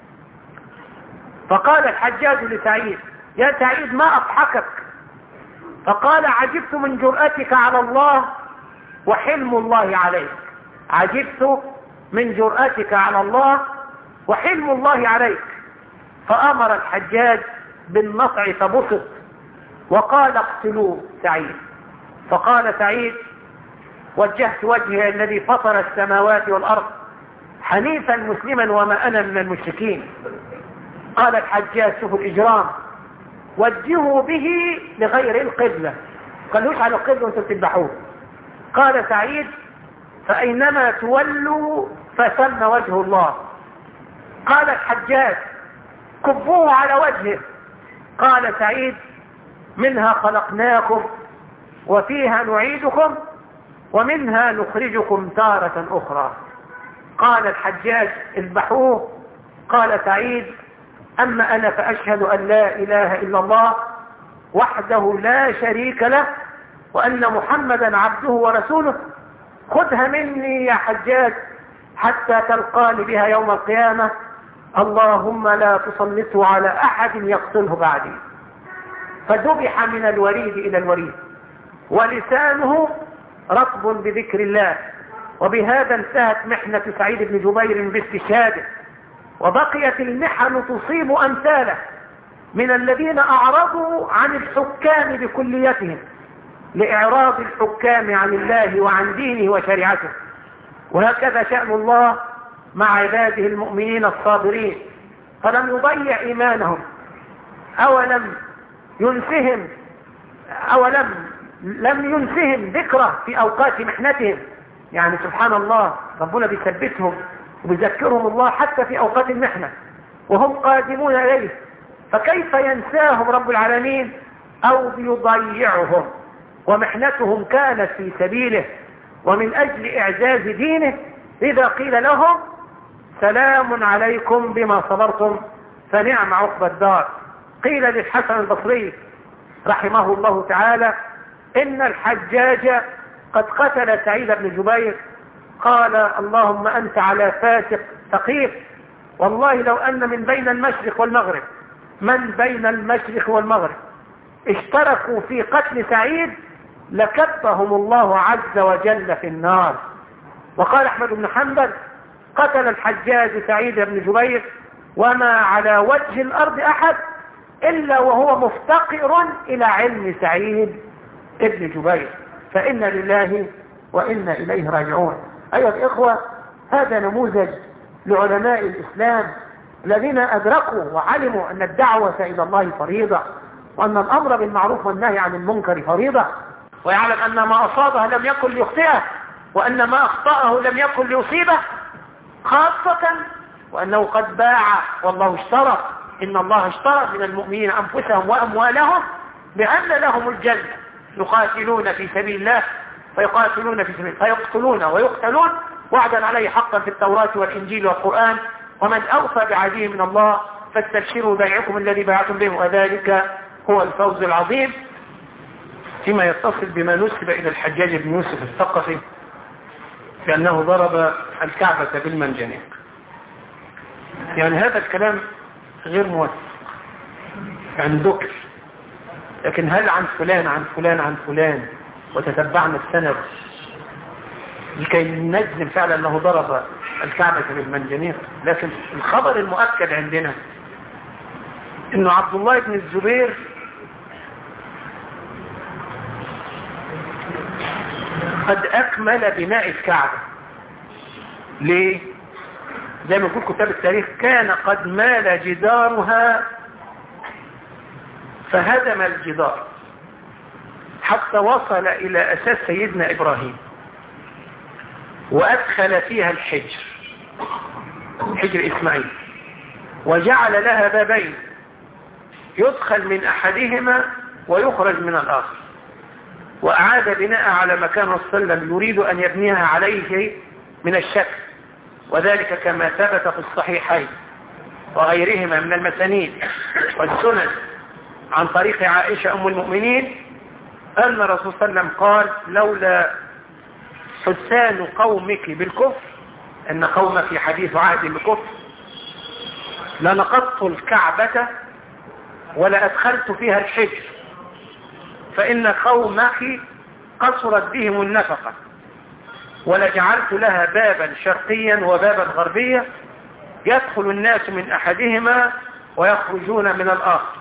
فقال الحجاج لسعيد يا سعيد ما أضحكك فقال عجبت من جرأتك على الله وحلم الله عليك عجبت من جرأتك على الله وحلم الله عليك فأمر الحجاج بالنصع فبسط وقال اقتلوا سعيد فقال سعيد وجهت وجهي الذي فطر السماوات والأرض حنيفا مسلما وما أنا من المشركين قال الحجاج شوفوا الإجرام وجهوا به لغير القبلة قالوش على القبلة وانتم تذبحوه قال سعيد فأينما تولوا فثم وجه الله قال الحجاج كبوه على وجهه قال سعيد منها خلقناكم وفيها نعيدكم ومنها نخرجكم تارة أخرى قال الحجاج اذبحوه قال سعيد أما أنا فأشهد أن لا إله إلا الله وحده لا شريك له وأن محمدا عبده ورسوله خذها مني يا حجاج حتى تلقاني بها يوم القيامة اللهم لا تسلطه على أحد يقتله بعدي فذبح من الوريد إلى الوريد ولسانه رطب بذكر الله وبهذا انتهت محنة سعيد بن جبير باستشهاده وبقيت المحن تصيب أمثاله من الذين أعرضوا عن الحكام بكليتهم لإعراض الحكام عن الله وعن دينه وشريعته وهكذا شأن الله مع عباده المؤمنين الصابرين فلم يضيع إيمانهم أولم ينسهم أولم لم ينسهم ذكره في أوقات محنتهم يعني سبحان الله ربنا بيثبتهم وبيذكرهم الله حتى في أوقات المحنة وهم قادمون إليه فكيف ينساهم رب العالمين أو يضيعهم ومحنتهم كانت في سبيله ومن أجل إعزاز دينه إذا قيل لهم سلام عليكم بما صبرتم فنعم عقب الدار قيل للحسن البصري رحمه الله تعالى إن الحجاج قد قتل سعيد بن جبير قال اللهم أنت على فاسق ثقيف والله لو أن من بين المشرق والمغرب من بين المشرق والمغرب اشتركوا في قتل سعيد لكبهم الله عز وجل في النار وقال أحمد بن حنبل قتل الحجاج سعيد بن جبير وما على وجه الأرض أحد إلا وهو مفتقر إلى علم سعيد ابن جبير فإن لله وإنا إليه راجعون أيها الإخوة هذا نموذج لعلماء الإسلام الذين أدركوا وعلموا أن الدعوة إلى الله فريضة وأن الأمر بالمعروف والنهي عن المنكر فريضة ويعلم أن ما أصابه لم يكن ليخطئه وأن ما أخطأه لم يكن ليصيبه خاصة وأنه قد باع والله اشترى إن الله اشترى من المؤمنين أنفسهم وأموالهم بأن لهم الجنة يقاتلون في سبيل الله فيقاتلون في سبيل فيقتلون ويقتلون وعدا عليه حقا في التوراة والإنجيل والقرآن ومن أوفى بعهده من الله فاستبشروا بيعكم الذي باعتم به وذلك هو الفوز العظيم فيما يتصل بما نسب إلى الحجاج بن يوسف الثقفي بأنه ضرب الكعبة بالمنجنيق يعني هذا الكلام غير موثق يعني ذكر لكن هل عن فلان عن فلان عن فلان وتتبعنا السند لكي نجزم فعلا أنه ضرب الكعبة بالمنجنيق لكن الخبر المؤكد عندنا انه عبد الله بن الزبير قد اكمل بناء الكعبة ليه زي ما يقول كتاب التاريخ كان قد مال جدارها فهدم الجدار حتى وصل الى اساس سيدنا ابراهيم وادخل فيها الحجر حجر اسماعيل وجعل لها بابين يدخل من احدهما ويخرج من الاخر واعاد بناء على مكان وسلم يريد ان يبنيها عليه من الشكل وذلك كما ثبت في الصحيحين وغيرهما من المسانيد والسنن عن طريق عائشة أم المؤمنين أن الرسول صلى الله عليه وسلم قال لولا حسان قومك بالكفر أن قومك حديث عهد بالكفر لنقضت الكعبة ولا أدخلت فيها الحجر فإن قومك قصرت بهم النفقة ولجعلت لها بابا شرقيا وبابا غربيا يدخل الناس من أحدهما ويخرجون من الآخر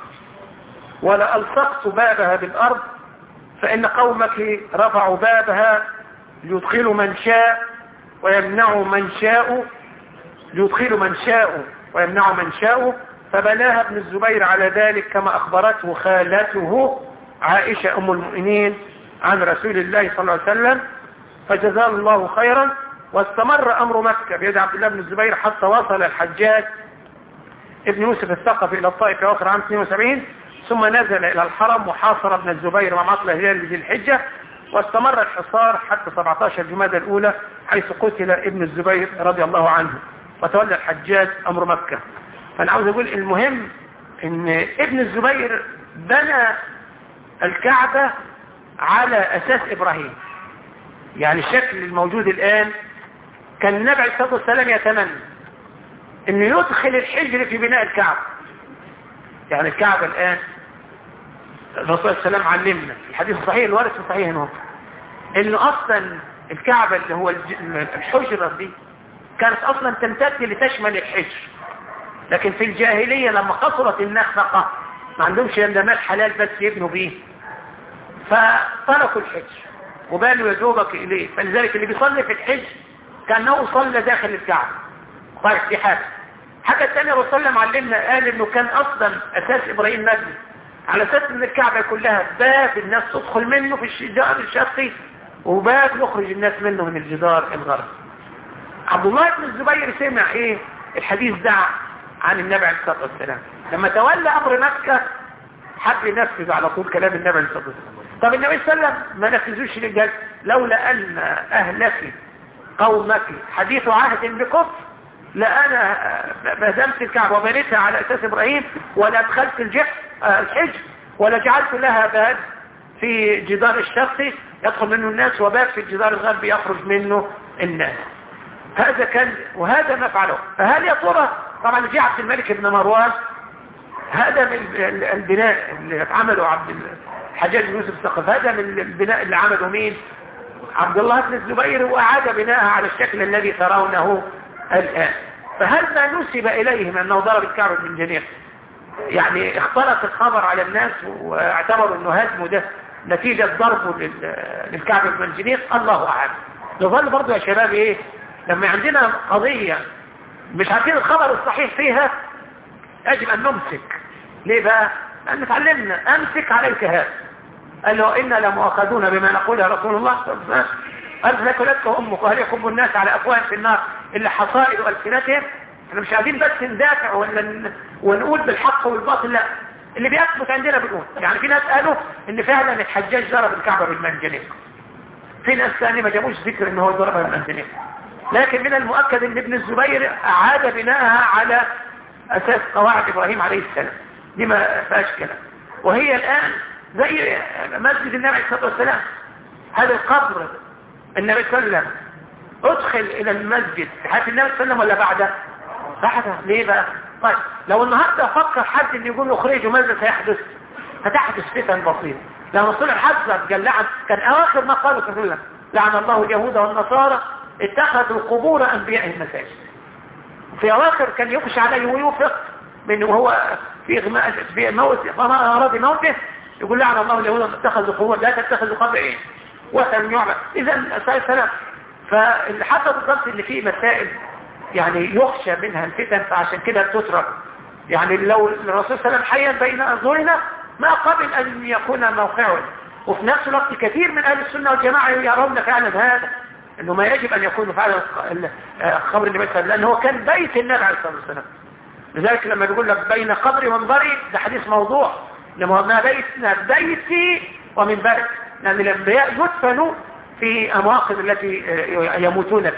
ولألصقت بابها بالأرض فإن قومك رفعوا بابها ليدخلوا من شاء ويمنعوا من شاء ليدخلوا من شاء ويمنعوا من شاء فبناها ابن الزبير على ذلك كما أخبرته خالته عائشة أم المؤمنين عن رسول الله صلى الله عليه وسلم فجزاه الله خيرا واستمر أمر مكة بيد عبد الله بن الزبير حتى وصل الحجاج ابن يوسف الثقفي إلى الطائف في أواخر عام 72 ثم نزل إلى الحرم وحاصر ابن الزبير مع مطلع هلال ذي الحجة واستمر الحصار حتى 17 جمادى الأولى حيث قتل ابن الزبير رضي الله عنه وتولى الحجاج أمر مكة فأنا عاوز أقول المهم ان ابن الزبير بنى الكعبة على أساس إبراهيم يعني الشكل الموجود الآن كان النبي عليه الصلاة والسلام يتمنى انه يدخل الحجر في بناء الكعبة يعني الكعبة الآن الرسول صلى الله عليه وسلم علمنا الحديث الصحيح الوارث في صحيح هنا انه اصلا الكعبة اللي هو الحجرة دي كانت اصلا تمتد لتشمل الحجر لكن في الجاهلية لما قصرت النفقة ما عندهمش الا مال حلال بس يبنوا بيه فتركوا الحج وبالوا يذوبك اليه فلذلك اللي بيصلي في الحج كانه صلى داخل الكعبة طيب دي حاجة حاجة الثانية الرسول صلى الله عليه وسلم علمنا قال انه كان اصلا اساس ابراهيم مبني على اساس ان الكعبة كلها باب الناس تدخل منه في الجدار الشرقي وباب يخرج الناس منه من الجدار الغربي عبد الله بن الزبير سمع ايه الحديث ده عن النبي عليه الصلاة والسلام لما تولى امر مكة حب ينفذ على طول كلام النبي عليه الصلاة والسلام طب النبي صلى الله عليه وسلم ما نفذوش للجد لولا ان اهلك قومك حديث عهد بكفر لأنا بهدمت الكعبة وبنيتها على أساس إبراهيم ولا أدخلت الجح الحج ولا جعلت لها باب في جدار الشرقي يدخل منه الناس وباب في الجدار الغربي يخرج منه الناس هذا كان وهذا ما فعله فهل يا ترى طبعا جه عبد الملك بن مروان هذا من البناء اللي عمله عبد الحجاج بن يوسف الثقف هذا من البناء اللي عمله مين عبد الله بن الزبير وأعاد بناءها على الشكل الذي ترونه الآن فهل ما نسب إليهم أنه ضرب الكعب بن جنيح يعني اختلط الخبر على الناس واعتبروا أنه هزمه ده نتيجة ضربه للكعب بن جنيح الله أعلم نظل برضو يا شباب إيه لما عندنا قضية مش عارفين الخبر الصحيح فيها يجب أن نمسك ليه بقى؟ لأن تعلمنا أمسك عليك هذا قال له إنا لمؤاخذون بما نقول يا رسول الله قال ذكرتك أمك وهل يكب الناس على أفواه في النار إلا حصائد ألسنتهم احنا مش عايزين بس ندافع ولا ونقول بالحق والباطل لا اللي بيثبت عندنا بنقول يعني في ناس قالوا ان فعلا الحجاج ضرب الكعبة بالمنجنيق في ناس ثاني ما جابوش ذكر ان هو ضربها بالمنجنيق لكن من المؤكد ان ابن الزبير اعاد بناءها على اساس قواعد ابراهيم عليه السلام دي ما فيهاش كلام وهي الان زي مسجد النبي عليه الصلاه والسلام هذا القبر النبي صلى الله عليه وسلم ادخل الى المسجد في حياه النبي صلى الله عليه وسلم ولا بعده بعده ليه بقى طيب لو النهارده فكر حد ان يقول له اخرجوا ماذا سيحدث هتحدث فتن بسيطه لو رسول الحذر قال لعن كان اواخر ما قاله صلى الله عليه وسلم لعن الله اليهود والنصارى اتخذوا قبور انبيائهم مساجد في اواخر كان يخشى عليه ويوفق من وهو في غماء في موت فما اراد موته يقول لعن الله اليهود اتخذوا قبور لا تتخذوا قبر ايه وثن يعبد اذا سلام فاللي حصل بالضبط اللي فيه مسائل يعني يخشى منها الفتن فعشان كده تترك يعني لو الرسول صلى الله عليه وسلم حيا بين أنظرنا ما قبل أن يكون موقعه وفي نفس الوقت كثير من أهل السنة والجماعة يرون فعلا هذا أنه ما يجب أن يكون فعلا خبر النبي صلى الله عليه وسلم لأنه هو كان بيت النبي عليه الصلاة والسلام لذلك لما يقول لك بين قبري ومنظري ده حديث موضوع لما ما بيتنا بيتي ومن بيت لأن الأنبياء يدفنوا في أمواقف التي يموتون فيها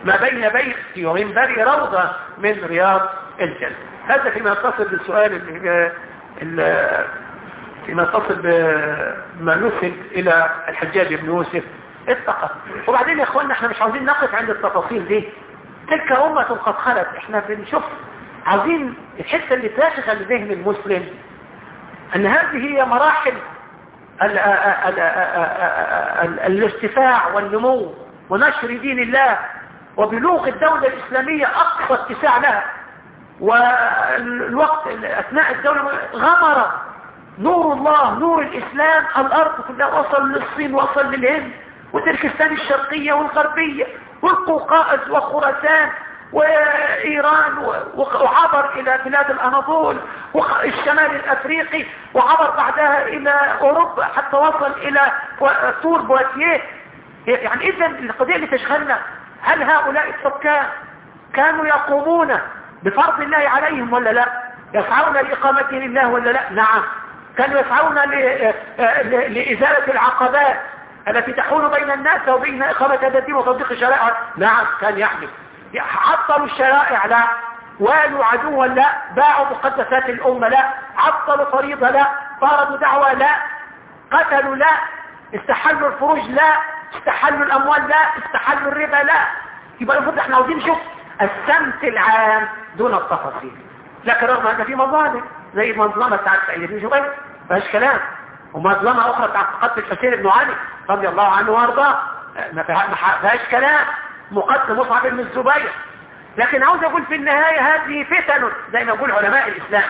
ما بين بيتي ومنبري روضة من رياض الجنة هذا فيما يتصل بالسؤال اللي اللي فيما يتصل بما نسب إلى الحجاج بن يوسف اتقى وبعدين يا اخوانا احنا مش عاوزين نقف عند التفاصيل دي تلك أمة قد خلت احنا بنشوف عاوزين الحتة اللي تاشغل ذهن المسلم ان هذه هي مراحل ال ال ال الارتفاع والنمو ونشر دين الله وبلوغ الدولة الإسلامية أقصى اتساع لها والوقت أثناء الدولة غمر نور الله نور الإسلام الأرض كلها وصل للصين وصل للهند وتركستان الشرقية والغربية والقوقاز وخراسان وإيران وعبر إلى بلاد الأناضول والشمال الأفريقي وعبر بعدها إلى أوروبا حتى وصل إلى طور بواتيه يعني إذا القضية اللي تشغلنا هل هؤلاء الحكام كانوا يقومون بفرض الله عليهم ولا لا يسعون لإقامة دين الله ولا لا نعم كانوا يسعون لإزالة العقبات التي تحول بين الناس وبين إقامة هذا الدين وتطبيق الشرائع نعم كان يحمل عطلوا الشرائع لا والوا عدوا لا باعوا مقدسات الأمة لا عطلوا فريضة لا طاردوا دعوة لا قتلوا لا استحلوا الفروج لا استحلوا الأموال لا استحلوا الربا لا يبقى المفروض احنا عاوزين نشوف السمت العام دون التفاصيل لكن رغم ان في مظالم زي المظلمه بتاعت سعيد بن جبير ما فيهاش كلام ومظلمه اخرى بتاعت قتل الحسين بن علي رضي الله عنه وارضاه ما فيهاش كلام مقتل مصعب بن الزبير لكن عاوز اقول في النهايه هذه فتن زي ما يقول علماء الاسلام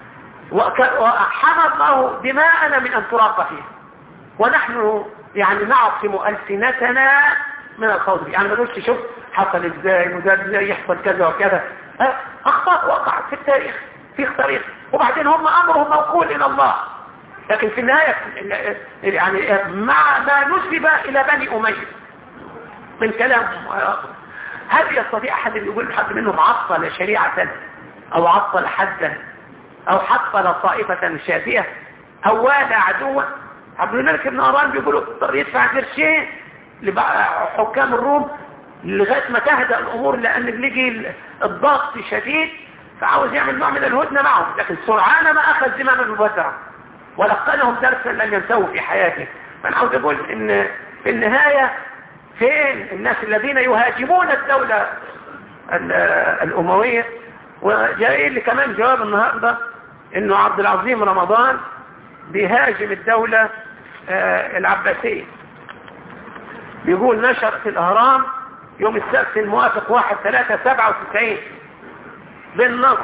وحمى الله دماءنا من ان تراق فيه ونحن يعني نعصم ألسنتنا من الخوض يعني ما نقولش شوف حصل ازاي وده ازاي يحصل كذا وكذا اخطاء وقعت في التاريخ في التاريخ وبعدين هم امرهم موكول الى الله لكن في النهاية يعني مع ما نسب الى بني امية من كلام هل يستطيع احد ان يقول حد منهم عطل شريعة او عطل حدا او حطل طائفة شافية او والى عدوا عبد الملك بن مروان بيقولوا يدفع قرشين لحكام الروم لغايه ما تهدأ الامور لان بيجي الضغط شديد فعاوز يعمل نوع من الهدنه معهم لكن سرعان ما اخذ زمام المبادره ولقنهم درسا لن ينسوه في حياته فانا عاوز اقول ان في النهايه فين الناس الذين يهاجمون الدوله الامويه وجاي لي كمان جواب النهارده انه عبد العظيم رمضان بيهاجم الدولة آه العباسية بيقول نشر في الأهرام يوم السبت الموافق 1 3 97 بالنص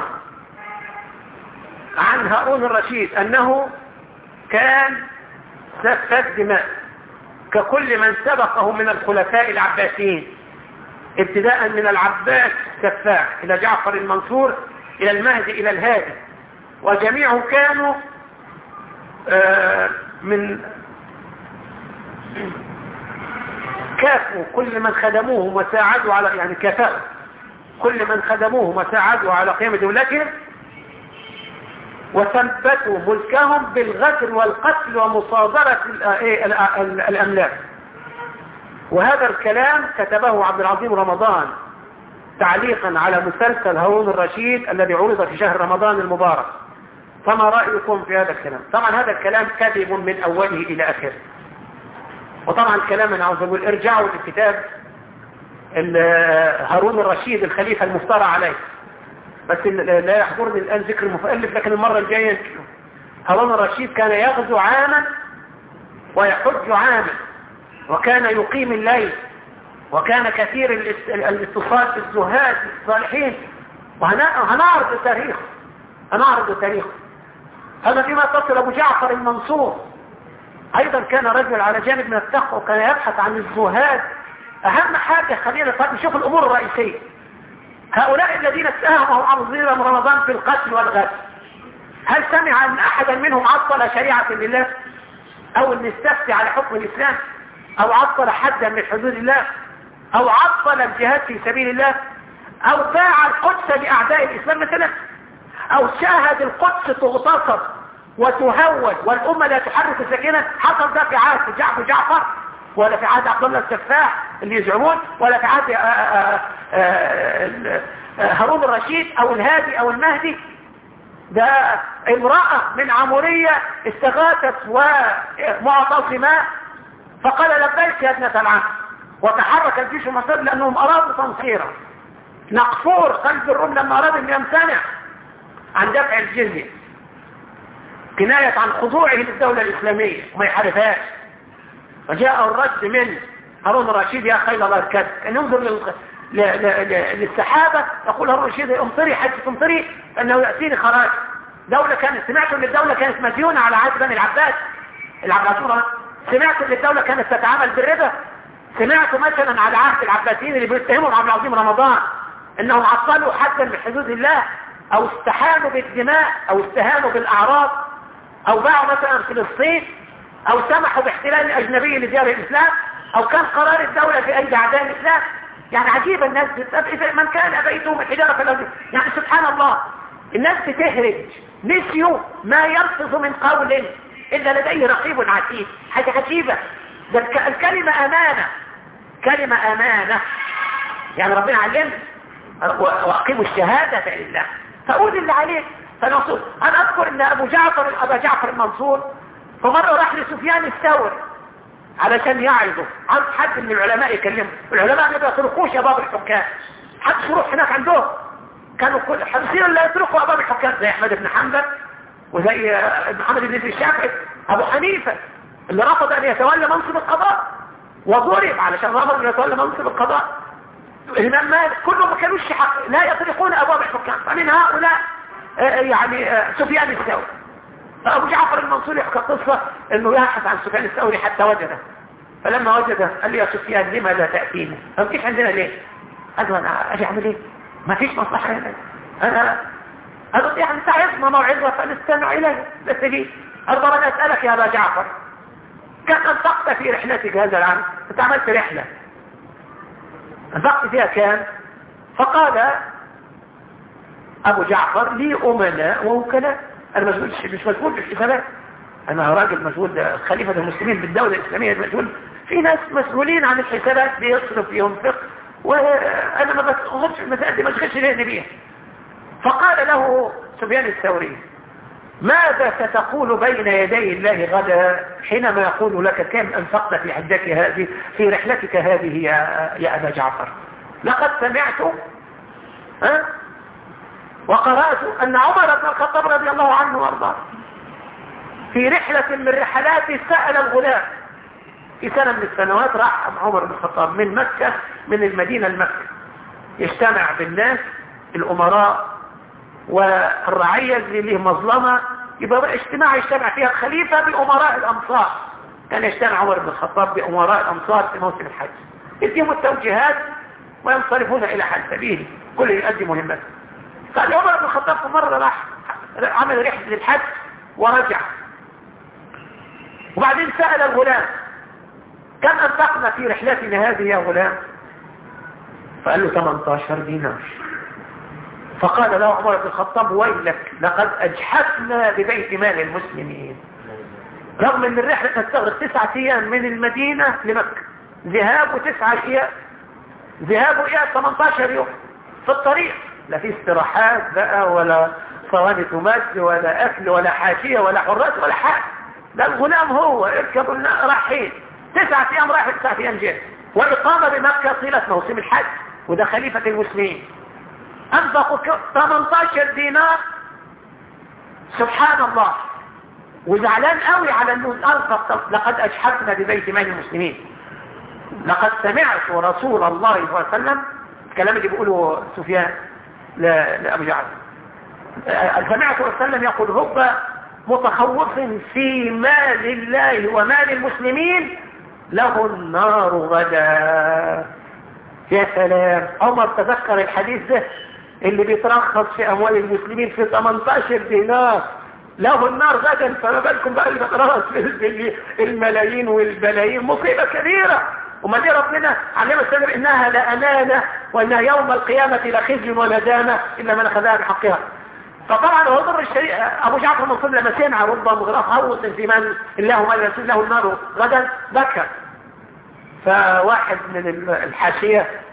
عن هارون الرشيد أنه كان سفك دماء ككل من سبقه من الخلفاء العباسيين ابتداء من العباس سفاح إلى جعفر المنصور إلى المهدي إلى الهادي وجميعهم كانوا من كافوا كل من خدموهم وساعدوا على يعني كفاءوا كل من خدموهم وساعدوا على قيام دولتهم وثبتوا ملكهم بالغدر والقتل ومصادرة الأملاك وهذا الكلام كتبه عبد العظيم رمضان تعليقا على مسلسل هارون الرشيد الذي عرض في شهر رمضان المبارك فما رأيكم في هذا الكلام طبعا هذا الكلام كذب من أوله إلى آخره وطبعا الكلام أنا عاوز أقول ارجعوا لكتاب هارون الرشيد الخليفة المفترى عليه بس لا يحضرني الآن ذكر المؤلف لكن المرة الجاية هارون الرشيد كان يغزو عاما ويحج عاما وكان يقيم الليل وكان كثير الاتصال بالزهاد الصالحين وهنعرض تاريخه هنعرض تاريخه هذا فيما تصل أبو جعفر المنصور أيضا كان رجل على جانب من التقوى وكان يبحث عن الزهاد أهم حاجة خلينا نشوف الأمور الرئيسية هؤلاء الذين اتهمهم عظيم رمضان في القتل والغد هل سمع أن أحدا منهم عطل شريعة لله أو أن استفتي على حكم الإسلام أو عطل حدا من حدود الله أو عطل الجهاد في سبيل الله أو باع القدس لأعداء الإسلام مثلا او شاهد القدس تغتصب وتهول والامة لا تحرك سكينة حصل ده في عهد جعفر جعفر ولا في عهد عبد الله السفاح اللي يزعمون ولا في عهد آه، هارون الرشيد او الهادي او المهدي ده امرأة من عمورية استغاثت ومعتصمة فقال لبيك يا ابنة العم وتحرك الجيش المصري لأنهم أرادوا تنصيرا نقفور قلب الروم لما أراد أن يمتنع عن دفع الجزية كناية عن خضوعه للدولة الإسلامية وما يحاربهاش فجاء الرد من هارون الرشيد يا خيل الله الكذب أن ينظر للسحابة يقول هارون الرشيد امطري حيث تمطري فأنه يأتيني خراج دولة كانت سمعتوا ان الدولة كانت مديونة على عهد بني العباس العباسورة سمعتوا ان الدولة كانت تتعامل بالربا سمعتوا مثلا على عهد العباسيين اللي بيتهموا عبد العظيم رمضان انهم عطلوا حدا من حدود الله او استحانوا بالدماء او استهانوا بالاعراض او باعوا مثلا فلسطين او سمحوا باحتلال اجنبي لديار الاسلام او كان قرار الدولة في ايدي اعداء الاسلام يعني عجيب الناس إذا من كان بيته الحجارة فلو يعني سبحان الله الناس بتهرج نسيوا ما يلفظ من قول إلا لديه رقيب عتيد حاجة عجيبة ده الكلمة أمانة كلمة أمانة يعني ربنا علمنا وأقيموا الشهادة لله فقول اللي عليك فنصور أنا أذكر أن أبو جعفر أبا جعفر المنصور فمرة راح لسفيان الثوري علشان يعرضه عن حد من العلماء يكلمه العلماء ما بيتركوش يا باب الحكام حد يروح هناك عندهم كانوا كل حمسين لا يتركوا أباب الحكام زي أحمد بن حنبل وزي محمد بن الشافعي أبو حنيفة اللي رفض أن يتولى منصب القضاء وضرب علشان رفض أن يتولى منصب القضاء الإمام مالك كلهم ما كانوش حق لا يطرقون أبواب الحكام فمن هؤلاء يعني سفيان الثوري فأبو جعفر المنصور يحكى قصة أنه يبحث عن سفيان الثوري حتى وجده فلما وجده قال لي يا سفيان لما لا تأتيني ما فيش عندنا ليه قال له أنا أجي أعمل إيه ما فيش مصلحة هنا أنا قال يعني أنت عايزنا موعظة فنستمع إليه بس لي أرضى أنا أسألك يا أبا جعفر كم أنفقت في رحلتك هذا العام أنت عملت رحلة أنفقت فيها كام فقال أبو جعفر لي أمناء ووكلاء أنا مسؤول مش مسؤول بالحسابات أنا راجل مسؤول خليفة المسلمين بالدولة الإسلامية مسؤول في ناس مسؤولين عن الحسابات بيصرف ينفق وأنا ما بتغضش المسائل دي ما تخش ليه بيها فقال له سفيان الثوري ماذا ستقول بين يدي الله غدا حينما يقول لك كم أنفقت في حجتك هذه في رحلتك هذه يا, يا أبا جعفر لقد سمعت ها وقرأت أن عمر بن الخطاب رضي الله عنه وارضاه في رحلة من رحلاته سأل الغلام في سنة من السنوات راح عمر بن الخطاب من مكة من المدينة لمكة يجتمع بالناس الأمراء والرعية اللي له مظلمة يبقى اجتماع يجتمع فيها الخليفة بأمراء الأمصار كان يجتمع عمر بن الخطاب بأمراء الأمصار في موسم الحج يديهم التوجيهات وينصرفون إلى حل سبيل كل يؤدي مهمته قال عمر بن الخطاب في مرة راح عمل رحلة للحج ورجع وبعدين سأل الغلام كم أنفقنا في رحلتنا هذه يا غلام فقال له 18 دينار فقال له عمر بن الخطاب ويلك لقد أجحفنا ببيت مال المسلمين رغم ان الرحلة تستغرق تسعة ايام من المدينة لمكة ذهاب وتسعة ايام ذهاب وايام 18 يوم في الطريق لا في استراحات بقى ولا صواني تمد ولا اكل ولا حاشية ولا حراس ولا حاجة ده الغلام هو اركبوا رايحين تسعة ايام رايح تسعة ايام جاي واقامة بمكة طيلة موسم الحج وده خليفة المسلمين انفقوا 18 دينار سبحان الله وزعلان قوي على انه انفق لقد اجحفنا ببيت مال المسلمين لقد سمعت رسول الله صلى الله عليه وسلم الكلام اللي بيقوله سفيان لأبو جعفر سمعت رسول الله وسلم يقول رب متخوف في مال الله ومال المسلمين له النار غدا يا سلام عمر تذكر الحديث ده اللي بيترخص في اموال المسلمين في 18 دينار له النار غدا فما بالكم بقى اللي بيترخص في الملايين والبلايين مصيبة كبيرة وما دي ربنا علم السلام انها لامانة وانها يوم القيامة لخزي وندامة الا من اخذها بحقها فطبعا هو ضر الشريعة ابو جعفر المنصور لما سمع رب مغرف هوس في من الله ما يرسل له النار غدا بكى فواحد من الحاشية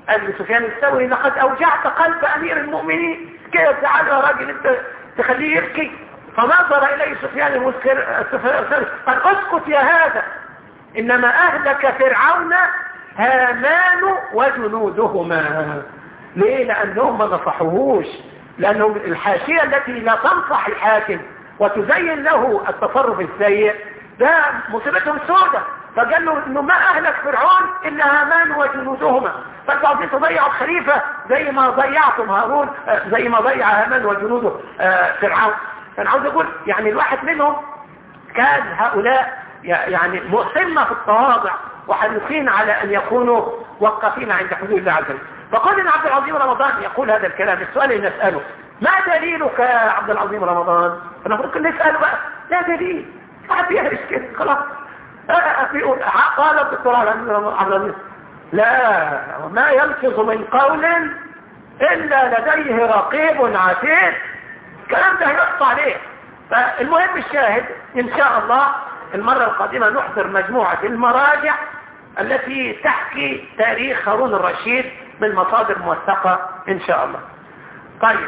قال لسفيان الثوري لقد أوجعت قلب أمير المؤمنين كيف تعال يا راجل أنت تخليه يبكي فنظر إليه سفيان المسكر قال اسكت يا هذا إنما أهلك فرعون هامان وجنودهما ليه لأنهم ما نصحوهوش لأنه الحاشية التي لا تنصح الحاكم وتزين له التصرف السيء ده مصيبتهم سودة فقال له انه ما اهلك فرعون الا هامان وجنودهما فانتوا عايزين تضيعوا الخليفة زي ما ضيعتم هارون زي ما ضيع هامان وجنوده فرعون فانا عاوز اقول يعني الواحد منهم كان هؤلاء يعني مؤثرنا في التواضع وحريصين على ان يكونوا وقفين عند حدود الله عز وجل فقال ان عبد العظيم رمضان يقول هذا الكلام السؤال اللي نسأله ما دليلك يا عبد العظيم رمضان فنقول نسأله بقى لا دليل واحد يهرس كده خلاص قال الدكتور عبد العزيز لا وما يلفظ من قول إلا لديه رقيب عتيد الكلام ده هيقطع عليه فالمهم الشاهد إن شاء الله المرة القادمة نحضر مجموعة المراجع التي تحكي تاريخ هارون الرشيد من مصادر موثقة إن شاء الله طيب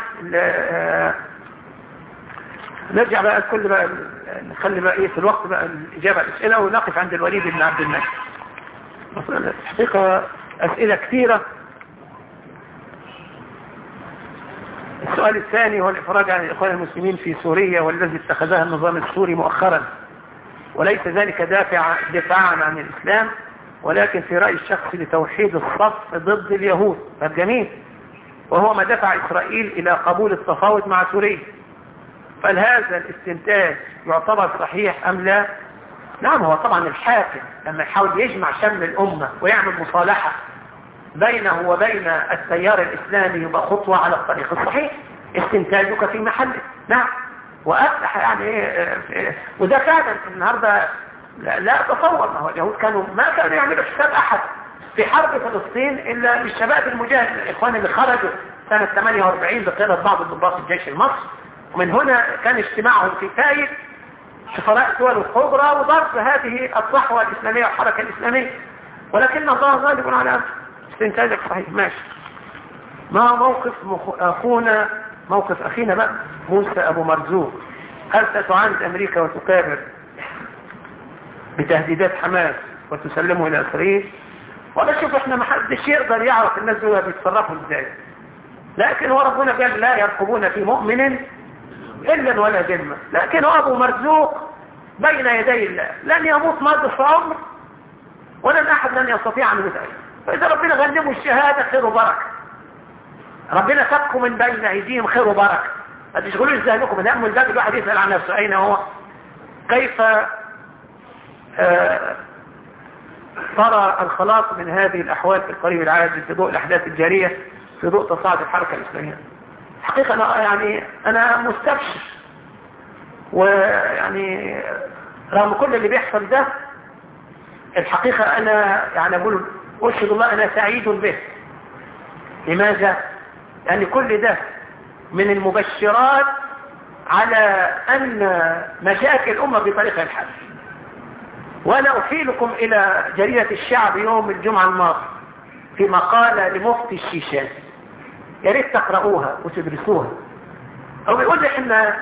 نرجع بقى كل بقى نخلي بقى ايه في الوقت بقى الإجابة على الأسئلة ونقف عند الوليد بن عبد الملك الحقيقة أسئلة كثيرة السؤال الثاني هو الإفراج عن الإخوان المسلمين في سوريا والذي اتخذها النظام السوري مؤخرا وليس ذلك دافع دفاعا عن الإسلام ولكن في رأي الشخص لتوحيد الصف ضد اليهود فالجميل وهو ما دفع إسرائيل إلى قبول التفاوض مع سوريا فهل هذا الاستنتاج يعتبر صحيح أم لا نعم هو طبعا الحاكم لما يحاول يجمع شمل الأمة ويعمل مصالحة بينه وبين التيار الإسلامي يبقى خطوة على الطريق الصحيح استنتاجك في محله نعم وأفتح يعني إيه وده فعلا النهاردة لا, لا أتصور ما هو اليهود كانوا ما كانوا يعملوا حساب أحد في حرب فلسطين إلا الشباب المجاهد الإخوان اللي خرجوا سنة 48 بقيادة بعض ضباط الجيش المصري ومن هنا كان اجتماعهم في فايد سفراء الدول الكبرى وضرب هذه الصحوة الإسلامية والحركة الإسلامية ولكن الله غالب على استنتاجك صحيح ماشي ما موقف أخونا موقف أخينا بقى موسى أبو مرزوق هل ستعاند أمريكا وتكابر بتهديدات حماس وتسلمه إلى إسرائيل ولا شوف احنا ما حدش يقدر يعرف الناس دول بيتصرفوا ازاي لكن هو ربنا قال لا يرقبون في مؤمن إلا ولا ذمة لكن أبو مرزوق بين يدي الله لن يموت مرض في عمر ولن أحد لن يستطيع أن يدعي فإذا ربنا غنموا الشهادة خير وبركة ربنا سبكم من بين أيديهم خير وبركة ما تشغلوش ذهنكم من أمل ذات الواحد يسأل عن نفسه أين هو كيف آه ترى الخلاص من هذه الأحوال في القريب العاجل في ضوء الأحداث الجارية في ضوء تصاعد الحركة الإسلامية حقيقة أنا يعني أنا مستبشر ويعني رغم كل اللي بيحصل ده الحقيقة أنا يعني أقول أشهد الله أنا سعيد به لماذا؟ يعني كل ده من المبشرات على أن مشاكل الأمة بطريقة الحل وأنا أحيلكم إلى جريدة الشعب يوم الجمعة الماضي في مقالة لمفتي الشيشان يا ريت تقرأوها وتدرسوها هو بيقول لي احنا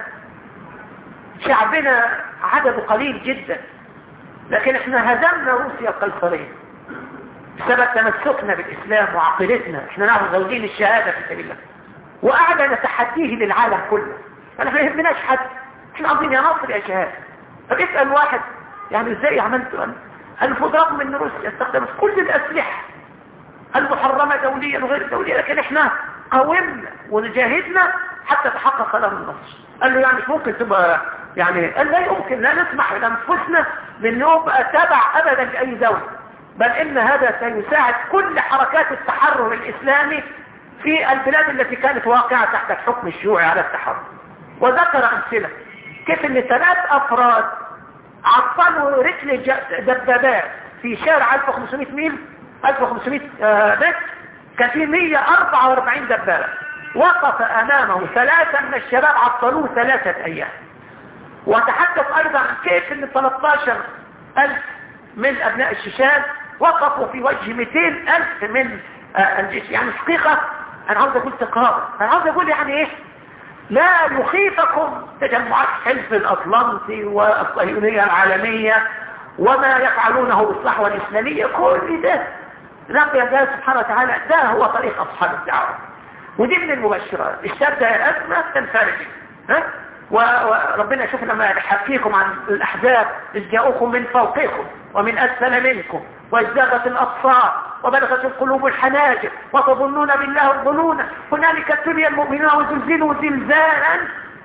شعبنا عدده قليل جدا لكن احنا هزمنا روسيا القيصرية بسبب تمسكنا بالإسلام وعقيدتنا احنا نعرف زوجين الشهادة في سبيل الله وقعد نتحديه للعالم كله انا ما يهمناش حد احنا عاوزين يا نصر يا شهادة فبيسأل واحد يعني ازاي عملتوا المفروض رغم ان روسيا استخدمت كل الاسلحة المحرمة دوليا وغير دوليا لكن احنا قاومنا وجاهدنا حتى تحقق لنا النصر قال له يعني مش ممكن تبقى يعني قال لا يمكن لا نسمح لانفسنا من نبقى تبع ابدا لاي دولة بل ان هذا سيساعد كل حركات التحرر الاسلامي في البلاد التي كانت واقعة تحت الحكم الشيوعي على التحرر وذكر امثلة كيف ان ثلاث افراد عطلوا رجل دبابات في شارع 1500 ميل 1500 متر كان في 144 دبابة وقف امامه ثلاثة من الشباب عطلوه ثلاثة ايام وتحدث ايضا عن كيف ان 13 الف من ابناء الشيشان وقفوا في وجه 200 الف من آه الجيش يعني حقيقة انا عاوز اقول تقارب انا عاوز اقول يعني ايه لا يخيفكم تجمعات حلف الاطلنطي والصهيونية العالمية وما يفعلونه بالصحوة الاسلامية كل ده ربي الله سبحانه وتعالى ده هو طريق اصحاب الدعوة ودي من المبشرات الشاب ده أزمة تنفرج ها وربنا يشوف لما يحكيكم عن الأحزاب إذ جاءوكم من فوقكم ومن أسفل منكم وازداغت الأبصار وبلغت القلوب الحناجر وتظنون بالله الظنون هنالك ابتلي المؤمنون وزلزلوا زلزالا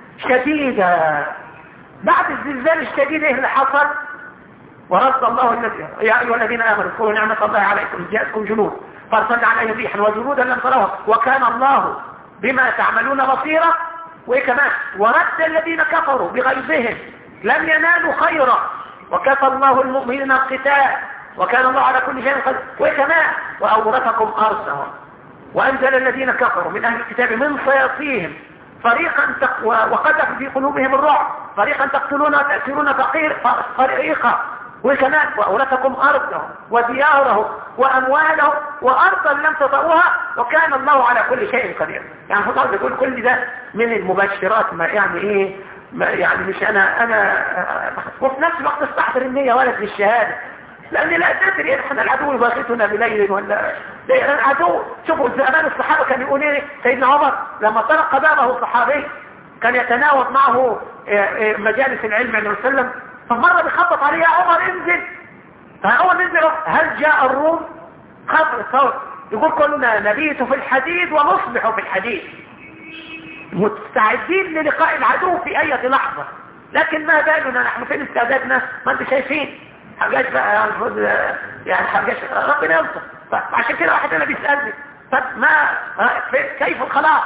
شديدا بعد الزلزال الشديد ايه اللي حصل ورد الله الذي يا ايها الذين امنوا اذكروا نعمه الله عليكم جاءتكم جنود فارسلنا عليهم ريحا وجنودا لم تروها وكان الله بما تعملون بصيرا وايه كمان ورد الذين كفروا بغيظهم لم ينالوا خيرا وكفى الله المؤمنين القتال وكان الله على كل شيء قدير وايه كمان واورثكم ارضهم وانزل الذين كفروا من اهل الكتاب من صياصيهم فريقا تق... وقذف في قلوبهم الرعب فريقا تقتلون وتأسرون فقير فريقا وكمان وأورثكم أرضهم وديارهم وأموالهم وأرضا لم تطئوها وكان الله على كل شيء قدير يعني فضل يقول كل ده من المبشرات ما يعني إيه ما يعني مش أنا أنا وفي نفس الوقت استحضر النية ولد للشهادة لأن لا تدري إحنا العدو يباغتنا بليل ولا العدو شوفوا زمان الصحابة كان يقول إيه سيدنا عمر لما طرق قدامه الصحابي كان يتناوب معه مجالس العلم عليه وسلم فمرة بيخبط عليه يا عمر انزل فأول نزل هل جاء الروم خبر صوت يقول كلنا نبيت في الحديد ونصبح في الحديد مستعدين للقاء العدو في أي لحظة لكن ما بالنا نحن فين استعدادنا ما انتم شايفين حاجات بقى يعني حاجات ربنا ينصر عشان كده واحد انا بيسألني طب ما كيف الخلاص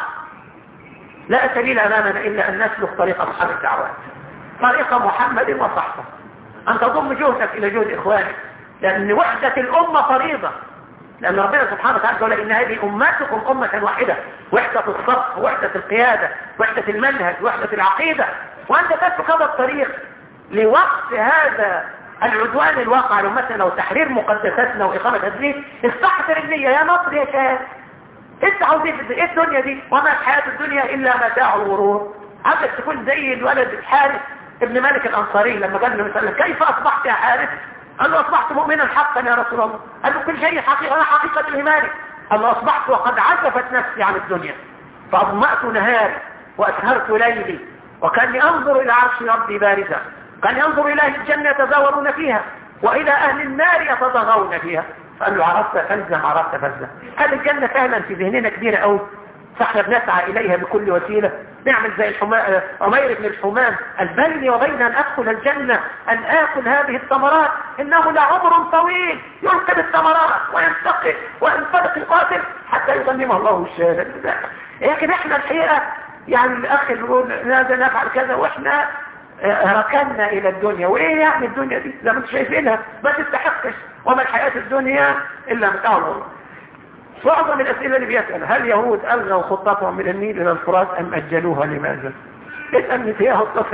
لا سبيل امامنا الا ان نسلك طريق اصحاب الدعوات طريق محمد وصحبه أن تضم جهدك إلى جهد إخوانك لأن وحدة الأمة فريضة لأن ربنا سبحانه وتعالى قال إن هذه أمتكم أمة واحدة وحدة الصف وحدة القيادة وحدة المنهج وحدة العقيدة وأنت تسلك هذا الطريق لوقت هذا العدوان الواقع على أمتنا وتحرير مقدساتنا وإقامة الدين استحضر النية يا نصر يا شهاد انت عاوز ايه الدنيا دي وما الحياة الدنيا إلا متاع الغرور عاوزك تكون زي الولد الحارث ابن مالك الأنصاري لما قال له مثلا كيف أصبحت يا حارث قال له أصبحت مؤمنا حقا يا رسول الله قال له كل شيء حقيقة أنا حقيقة الإيمان قال له أصبحت وقد عزفت نفسي عن الدنيا فأضمأت نهاري وأسهرت ليلي وكاني أنظر إلى عرش ربي بارزا كان ينظر إلى أهل الجنة يتزاورون فيها وإلى أهل النار يتضغون فيها فقال له عرفت فلزم عرفت فلزم هذه الجنة فعلا في ذهننا كبيرة أوي فاحنا بنسعى إليها بكل وسيلة نعمل زي الحما... عمير بن الحمام قال بيني وبين أن أدخل الجنة أن آكل هذه الثمرات إنه لعمر طويل يلقي بالثمرات وينتقل وينطلق القاتل حتى يغنمه الله الشهادة لكن احنا الحقيقة يعني الأخ يقول لازم نفعل كذا وإحنا ركننا إلى الدنيا وإيه يعني الدنيا دي زي ما انتم شايفينها ما تستحقش وما الحياة الدنيا إلا متاع الله معظم الأسئلة اللي بيسأل هل يهود ألغوا خطتهم من النيل إلى الفرات أم أجلوها لماذا اسألني فيها الطفل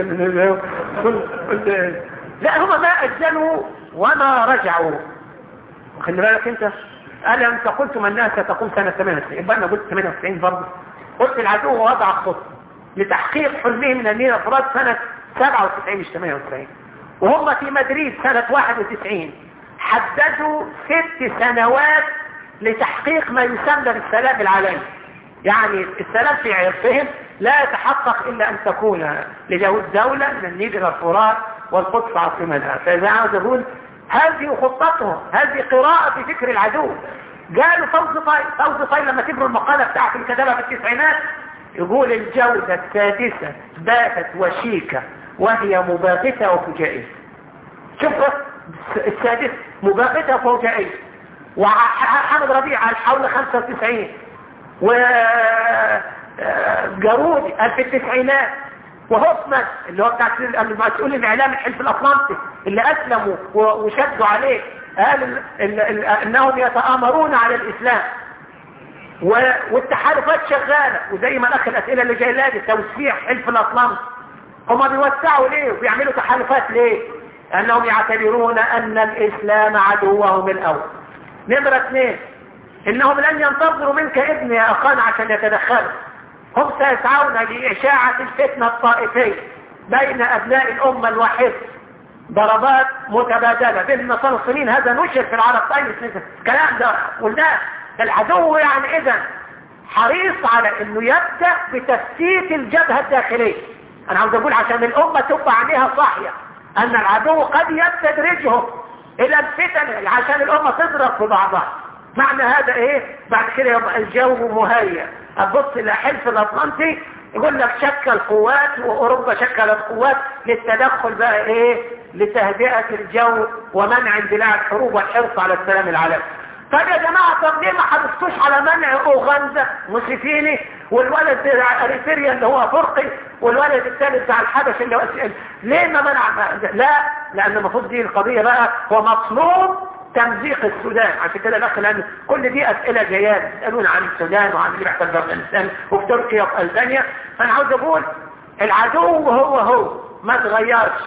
لا هم ما أجلوا وما رجعوا خلي بالك انت قال انت قلتم انها ستقوم سنة 98 يبقى انا قلت 98 برضه قلت العدو وضع خطة لتحقيق حلمه من النيل الفرات سنة 97 مش 98 وهم في مدريد سنة 91 حددوا ست سنوات لتحقيق ما يسمى بالسلام العالمي يعني السلام في عرفهم لا يتحقق إلا أن تكون لجهود دولة من النيل إلى الفرات والقدس عاصمتها فإذا عاوز أقول هذه خطتهم هذه قراءة في فكر العدو قالوا فوز طيب فوز طيب لما تقروا المقالة بتاعت اللي كتبها في التسعينات يقول الجودة السادسة باتت وشيكة وهي مباغتة وفجائية شوفوا السادسة مباغتة وفجائية وحمد ربيع حول 95 وجارودي في التسعينات وهوفمان اللي هو بتاع المسؤول الاعلامي الحلف الاطلنطي اللي اسلموا وشدوا عليه قال انهم يتآمرون على الاسلام والتحالفات شغالة وزي ما الاخ الاسئلة اللي جاي لها توسيع حلف الاطلنطي هما بيوسعوا ليه وبيعملوا تحالفات ليه لانهم يعتبرون ان الاسلام عدوهم الاول نمرة اثنين إنهم لن ينتظروا منك ابن يا أخان عشان يتدخلوا هم سيسعون لإشاعة الفتنة الطائفية بين أبناء الأمة الواحدة ضربات متبادلة بين النصارى والمسلمين هذا نشر في العرب طيب الكلام ده قلناه العدو يعني إذا حريص على انه يبدأ بتفتيت الجبهة الداخلية انا عاوز اقول عشان الامة تبقى عليها صاحية ان العدو قد يستدرجهم الى الفتن عشان الامة تضرب في بعضها معنى هذا ايه بعد كده يبقى الجو مهيئ ابص الى حلف الاطلنطي يقول لك شكل قوات واوروبا شكلت قوات للتدخل بقى ايه لتهدئة الجو ومنع اندلاع الحروب والحرص على السلام العالمي طب يا جماعة طب ليه ما حرصتوش على منع اوغندا موسيفيني والولد بتاع اريتريا اللي هو فرقي والولد الثالث بتاع الحبش اللي هو ليه ما منع لا لان المفروض دي القضية بقى هو مطلوب تمزيق السودان عشان كده دخل لان كل دي اسئلة جياد يسألون عن السودان وعن اللي بيحصل في افغانستان وفي تركيا وفي البانيا فانا عاوز اقول العدو هو هو ما تغيرش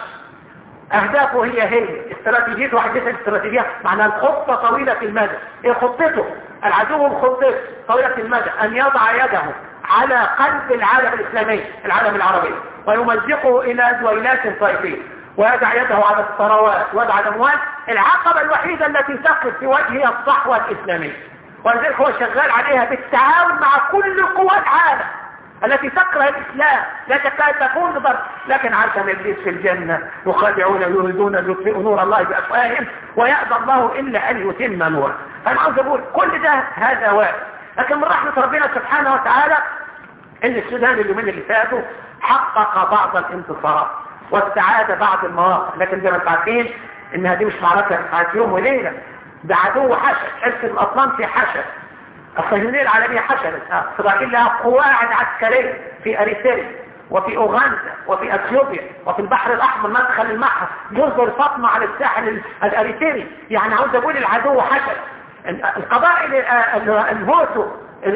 اهدافه هي هي استراتيجيته وحديثة الاستراتيجية معنى الخطة طويلة المدى ايه خطته العدو بخطته طويلة المدى ان يضع يده على قلب العالم الاسلامي العالم العربي ويمزقه الى دويلات طائفية ويضع يده على الثروات ويضع الاموال العقبة الوحيدة التي تقف في وجهها الصحوة الاسلامية ولذلك هو شغال عليها بالتعاون مع كل قوى العالم التي تكره الإسلام لا تكاد تكون ضر لكن عاش إبليس في الجنة يخادعون يريدون أن يطفئوا نور الله بأفواههم ويأبى الله إلا أن يتم نوره فأنا عاوز أقول كل ده هذا واحد لكن من رحمة ربنا سبحانه وتعالى إن السودان اليومين اللي فاتوا حقق بعض الانتصارات واستعاد بعض المواقع لكن زي ما انتم عارفين إنها دي مش معركة بتاعت يوم وليلة ده عدو حشد حس الأطلنطي حشد الصهيونية العالمية حشدت إسرائيل لها قواعد عسكرية في أريتريا وفي أوغندا وفي أثيوبيا وفي البحر الأحمر مدخل المحر جزر فاطمة على الساحل الأريتري يعني عاوز أقول العدو حشد القبائل الهوتو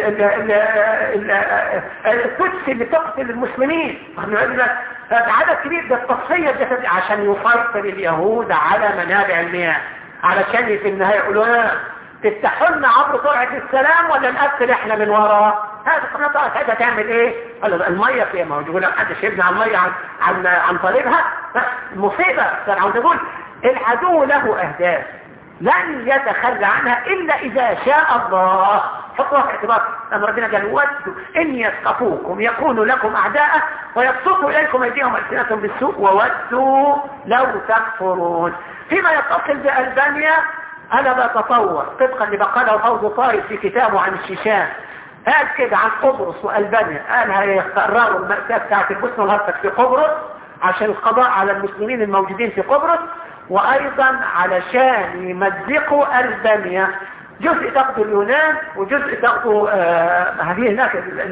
التوتسي اللي تقتل المسلمين عدد كبير ده التصفية الجسدية عشان يسيطر اليهود على منابع المياه علشان في النهاية يقولوا تفتحوا لنا عبر سرعة السلام ولا نقفل احنا من وراه هذا قناة ساعتها تعمل ايه قال المية فيها ما هو يقول لك حدش يبني على المية عن عن عن طريقها مصيبة كان عاوز اقول العدو له اهداف لن يتخلى عنها الا اذا شاء الله حطوها في اعتبار لما ربنا قال ودوا ان يثقفوكم يكونوا لكم اعداء ويبسطوا اليكم ايديهم والسنتهم بالسوء وودوا لو تكفرون فيما يتصل بالبانيا انا بتصور طبقا لما قاله فوز طارق في كتابه عن الشيشان قال كده عن قبرص والبانيا قال هيقرروا المأساة بتاعت البوسنة والهرسك في قبرص عشان القضاء على المسلمين الموجودين في قبرص وايضا علشان يمزقوا البانيا جزء تاخذوا اليونان وجزء تاخذوا آه هذه هناك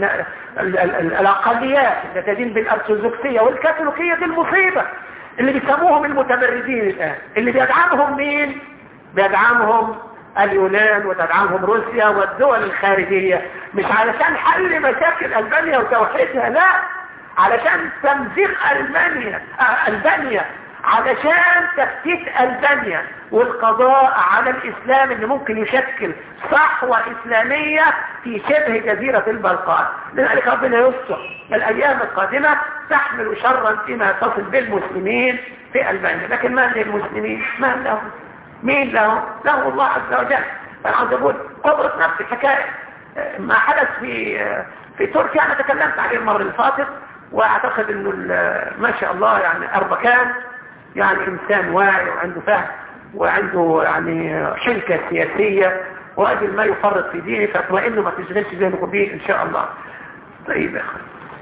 الاقليات التي تدين بالارثوذكسيه والكاثوليكيه دي المصيبه اللي بيسموهم المتمردين الان اللي بيدعمهم مين بيدعمهم اليونان وتدعمهم روسيا والدول الخارجية مش علشان حل مشاكل ألبانيا وتوحيدها لا علشان تمزيق ألبانيا آه ألبانيا علشان تفتيت ألبانيا والقضاء على الإسلام اللي ممكن يشكل صحوة إسلامية في شبه جزيرة البلقان لذلك ربنا يستر الأيام القادمة تحمل شرا فيما يتصل بالمسلمين في ألبانيا لكن ما للمسلمين ما لهم مين له له الله عز وجل فانا عاوز اقول قبرص نفس الحكايه ما حدث في في تركيا انا تكلمت عليه المره اللي فاتت واعتقد انه ما شاء الله يعني اربكان يعني انسان واعي وعنده فهم وعنده يعني حنكه سياسيه واجل ما يفرط في دينه فاطمئنوا ما تشغلش ذهنكم به ان شاء الله طيب يا اخي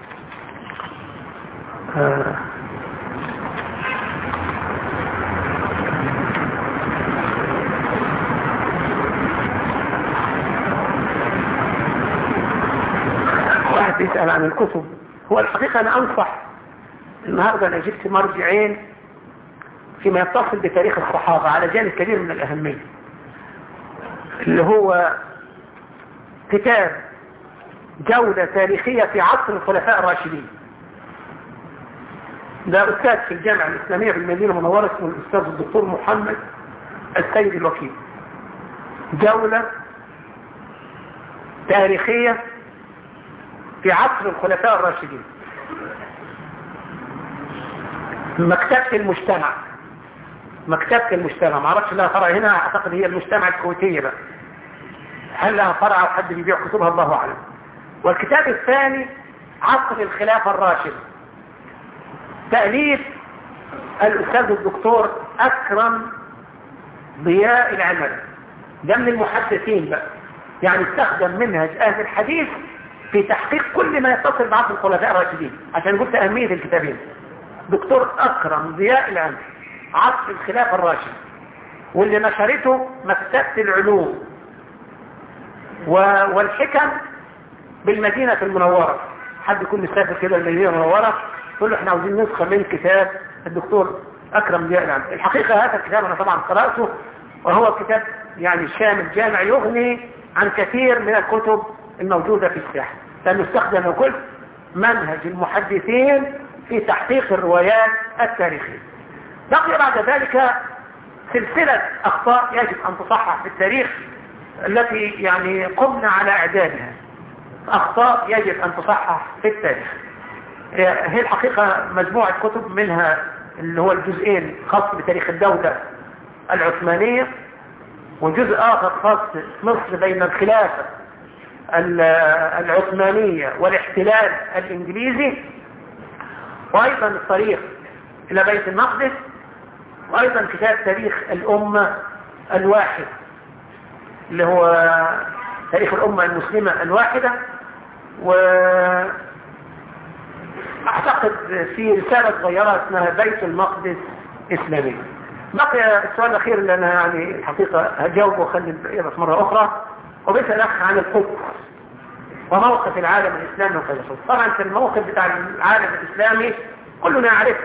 آه. يسأل عن الكتب هو الحقيقة أنا أنصح النهاردة أنا جبت مرجعين فيما يتصل بتاريخ الصحابة على جانب كبير من الأهمية اللي هو كتاب جولة تاريخية في عصر الخلفاء الراشدين ده أستاذ في الجامعة الإسلامية في المدينة المنورة اسمه الأستاذ الدكتور محمد السيد الوكيل جولة تاريخية في عصر الخلفاء الراشدين مكتبة المجتمع مكتبة المجتمع ما اعرفش لها فرع هنا اعتقد هي المجتمع الكويتية بقى هل لها فرع او حد بيبيع كتبها الله اعلم والكتاب الثاني عصر الخلافة الراشدة تأليف الأستاذ الدكتور أكرم ضياء العمل ده من المحدثين بقى يعني استخدم منهج أهل الحديث في تحقيق كل ما يتصل بعصر الخلفاء الراشدين عشان قلت أهمية الكتابين دكتور أكرم ضياء العمل عصر الخلافة الراشدة واللي نشرته مكتبة العلوم والحكم بالمدينة المنورة حد يكون مسافر كده المدينة المنورة يقول له احنا عاوزين نسخة من كتاب الدكتور أكرم ضياء العمل الحقيقة هذا الكتاب أنا طبعا قرأته وهو كتاب يعني شامل جامع يغني عن كثير من الكتب الموجودة في الساحة لأنه استخدم كل منهج المحدثين في تحقيق الروايات التاريخية بقي بعد ذلك سلسلة أخطاء يجب أن تصحح في التاريخ التي يعني قمنا على إعدادها أخطاء يجب أن تصحح في التاريخ هي الحقيقة مجموعة كتب منها اللي هو الجزئين خاص بتاريخ الدولة العثمانية وجزء آخر خاص مصر بين الخلافة العثمانية والاحتلال الإنجليزي وأيضا الطريق إلى بيت المقدس وأيضا كتاب تاريخ الأمة الواحد اللي هو تاريخ الأمة المسلمة الواحدة وأعتقد في رسالة صغيرة اسمها بيت المقدس إسلامي بقي السؤال الأخير اللي أنا يعني الحقيقة هجاوبه وخلي البقية مرة أخرى وبيسأل أخ عن القدس وموقف العالم الإسلامي وكذا طبعا في الموقف بتاع العالم الإسلامي كلنا يعرف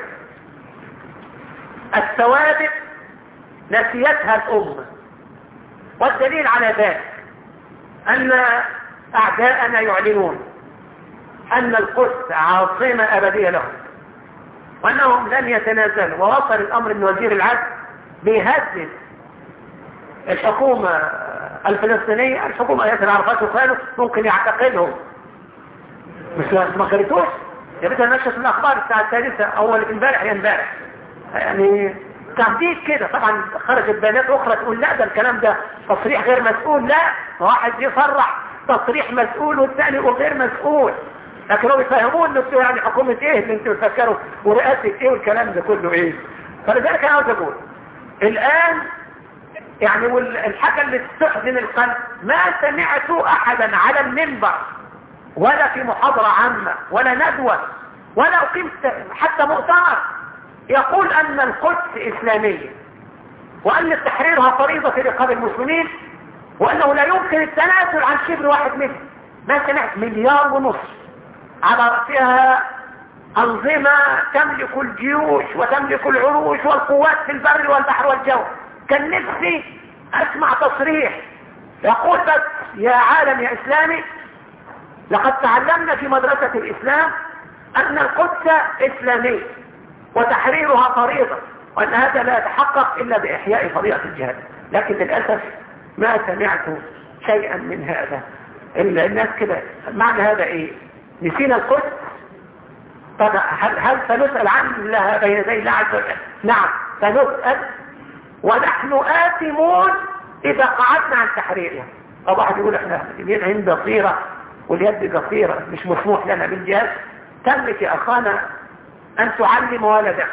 الثوابت نسيتها الأمة والدليل على ذلك أن أعداءنا يعلنون أن القدس عاصمة أبدية لهم وأنهم لن يتنازلوا ووصل الأمر أن وزير العدل بيهدد الحكومة الفلسطينية الحكومة ياسر عرفات وخاله ممكن يعتقلهم مش ما قريتوش يا بيتها نشرت الأخبار الساعة الثالثة أول امبارح يا امبارح يعني تهديد كده طبعا خرجت بيانات أخرى تقول لا ده الكلام ده تصريح غير مسؤول لا واحد يصرح تصريح مسؤول والثاني يقول غير مسؤول لكن هو بيفهمون انه يعني حكومة ايه اللي انتوا بتفكروا ورئاسة ايه والكلام ده كله ايه فلذلك انا عاوز اقول الان يعني والحاجة اللي تحزن القلب ما سمعت احدا على المنبر ولا في محاضرة عامة ولا ندوة ولا اقيمت حتى مؤتمر يقول ان القدس اسلامية وان تحريرها فريضة في رقاب المسلمين وانه لا يمكن التنازل عن شبر واحد منه ما سمعت مليار ونص على رأسها أنظمة تملك الجيوش وتملك العروش والقوات في البر والبحر والجو كان نفسي أسمع تصريح يقول بس يا عالم يا إسلامي لقد تعلمنا في مدرسة الإسلام أن القدس إسلامية وتحريرها فريضة وأن هذا لا يتحقق إلا بإحياء فريضة الجهاد لكن للأسف ما سمعت شيئا من هذا إلا الناس كده معنى هذا إيه نسينا القدس طب هل, هل سنسأل عنها بين يدي الله عز وجل نعم سنسأل ونحن آثمون إذا قعدنا عن تحريرها طب واحد يقول احنا اليد عند بصيرة واليد قصيرة مش مسموح لنا بالجهاز تملك يا أخانا أن تعلم ولدك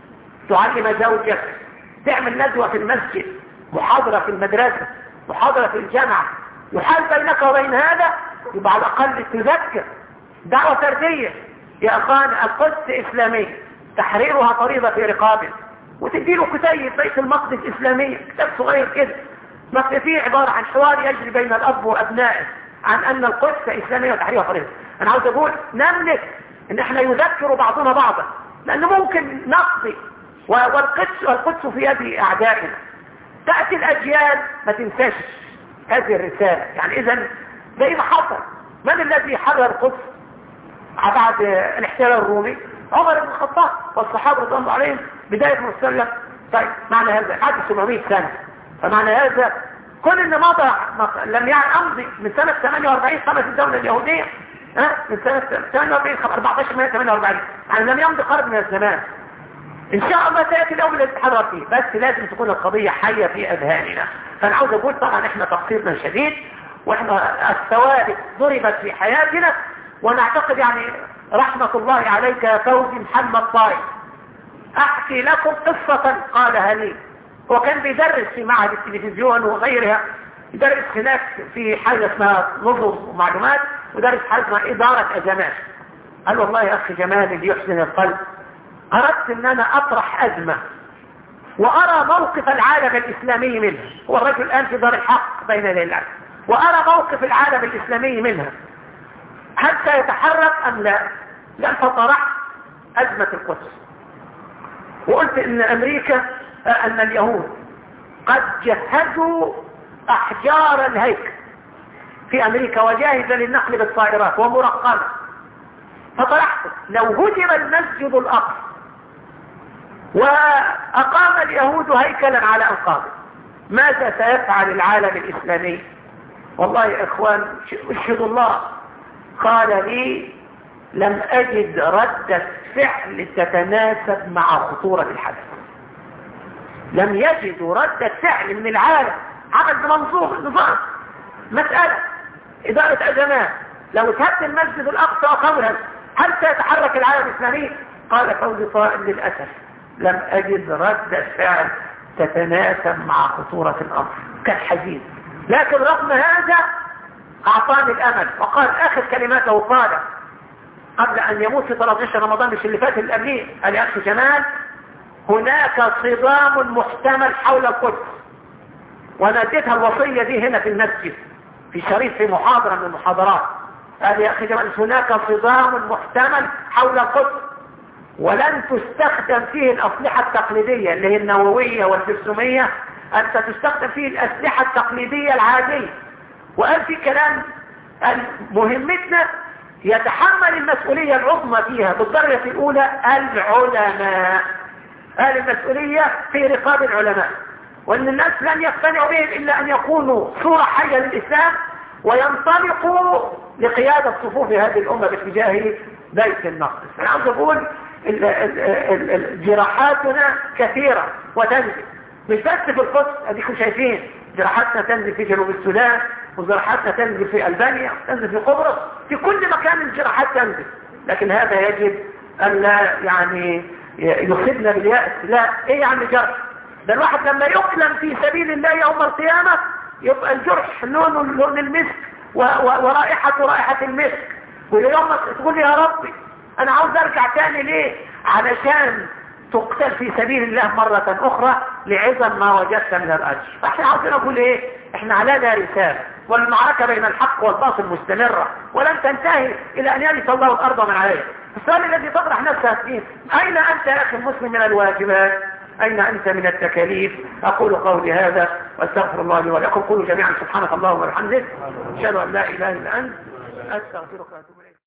تعلم زوجك تعمل ندوة في المسجد محاضرة في المدرسة محاضرة في الجامعة يحال بينك وبين هذا يبقى على الأقل تذكر دعوة فردية يا أخانا القدس إسلامية تحريرها فريضة في رقابه وتديله كتيب بيت المقدس إسلامية كتاب صغير كده ما فيه عبارة عن حوار يجري بين الأب وأبنائه عن أن القدس إسلامية وتحريرها فريضة أنا عاوز أقول نملك إن إحنا يذكر بعضنا بعضا لأنه ممكن نقضي والقدس والقدس في يد أعدائنا تأتي الأجيال ما تنساش هذه الرسالة يعني إذا زي ما حصل من الذي حرر القدس بعد الاحتلال الرومي عمر بن الخطاب والصحابة رضي الله عليهم بداية مسلم طيب معنى هذا بعد 700 سنة فمعنى هذا كل اللي مضى لم يعني امضي من سنة 48 قامت الدولة اليهودية ها من سنة 48 14 من 48 يعني لم يمضي قرن من الزمان ان شاء الله تأتي الأول اللي تتحرك فيه بس لازم تكون القضية حية في أذهاننا فأنا عاوز أقول طبعا احنا تقصيرنا شديد واحنا الثوابت ضربت في حياتنا ونعتقد يعني رحمة الله عليك يا فوزي محمد طارق احكي لكم قصة قالها لي هو كان بيدرس في معهد التلفزيون وغيرها يدرس هناك في حاجة اسمها نظم ومعلومات ودرس حاجة اسمها إدارة أزمات قال والله يا أخي جمال اللي يحسن القلب أردت أن أنا أطرح أزمة وأرى موقف العالم الإسلامي منها هو الرجل الآن في دار الحق بين ليلة وأرى موقف العالم الإسلامي منها هل سيتحرك أم لا لأن فطرحت أزمة القدس وقلت إن أمريكا أن اليهود قد جهزوا أحجار الهيكل في أمريكا وجاهزة للنقل بالطائرات ومرقمة فطرحت لو هدم المسجد الأقصى وأقام اليهود هيكلا على أنقاضه ماذا سيفعل العالم الإسلامي والله يا إخوان اشهد الله قال لي لم أجد ردة فعل تتناسب مع خطورة الحدث لم يجدوا ردة فعل من العالم عمل بمنظوم نظام مسألة إدارة أزمات لو اتهد المسجد الأقصى قولا هل سيتحرك العالم الإسلامي قال فوزي طائل للأسف لم أجد ردة فعل تتناسب مع خطورة الأمر كان حزين لكن رغم هذا أعطاني الأمل وقال آخر كلماته قال قبل أن يموت في 13 رمضان مش اللي فات اللي قبليه قال يا أخي جمال هناك صدام محتمل حول القدس وانا اديتها الوصية دي هنا في المسجد في شريف في محاضرة من المحاضرات قال يا اخي جمال هناك صدام محتمل حول القدس ولن تستخدم فيه الاسلحة التقليدية اللي هي النووية والجسومية انت تستخدم فيه الاسلحة التقليدية العادية وقال في كلام مهمتنا يتحمل المسؤولية العظمى فيها بالدرجة الاولى العلماء هذه المسؤولية في رقاب العلماء وأن الناس لن يقتنعوا بهم إلا أن يكونوا صورة حية للإسلام وينطلقوا لقيادة صفوف هذه الأمة باتجاه بيت المقدس أنا عاوز أقول جراحاتنا كثيرة وتنزل مش بس في القدس أديكم شايفين جراحاتنا تنزل في جنوب السودان وجراحاتنا تنزل في ألبانيا تنزل في قبرص في كل مكان الجراحات تنزل لكن هذا يجب أن لا يعني يصيبنا باليأس لا ايه يعني جرح ده الواحد لما يقلم في سبيل الله يوم القيامة يبقى الجرح لونه لون المسك ورائحته رائحة المسك ويوم تقول يا ربي انا عاوز ارجع تاني ليه علشان تقتل في سبيل الله مرة اخرى لعظم ما وجدت من الاجر فاحنا عاوزين نقول ايه احنا علينا رسالة والمعركة بين الحق والباطل مستمرة ولن تنتهي الى ان يرث الله الارض من عليها السؤال الذي تطرح نفسها فيه أين أنت يا أخي المسلم من الواجبات أين أنت من التكاليف أقول قولي هذا واستغفر الله لي ولكم قولوا جميعا سبحانك اللهم وبحمدك أشهد أن لا إله إلا أنت أستغفرك وأتوب إليك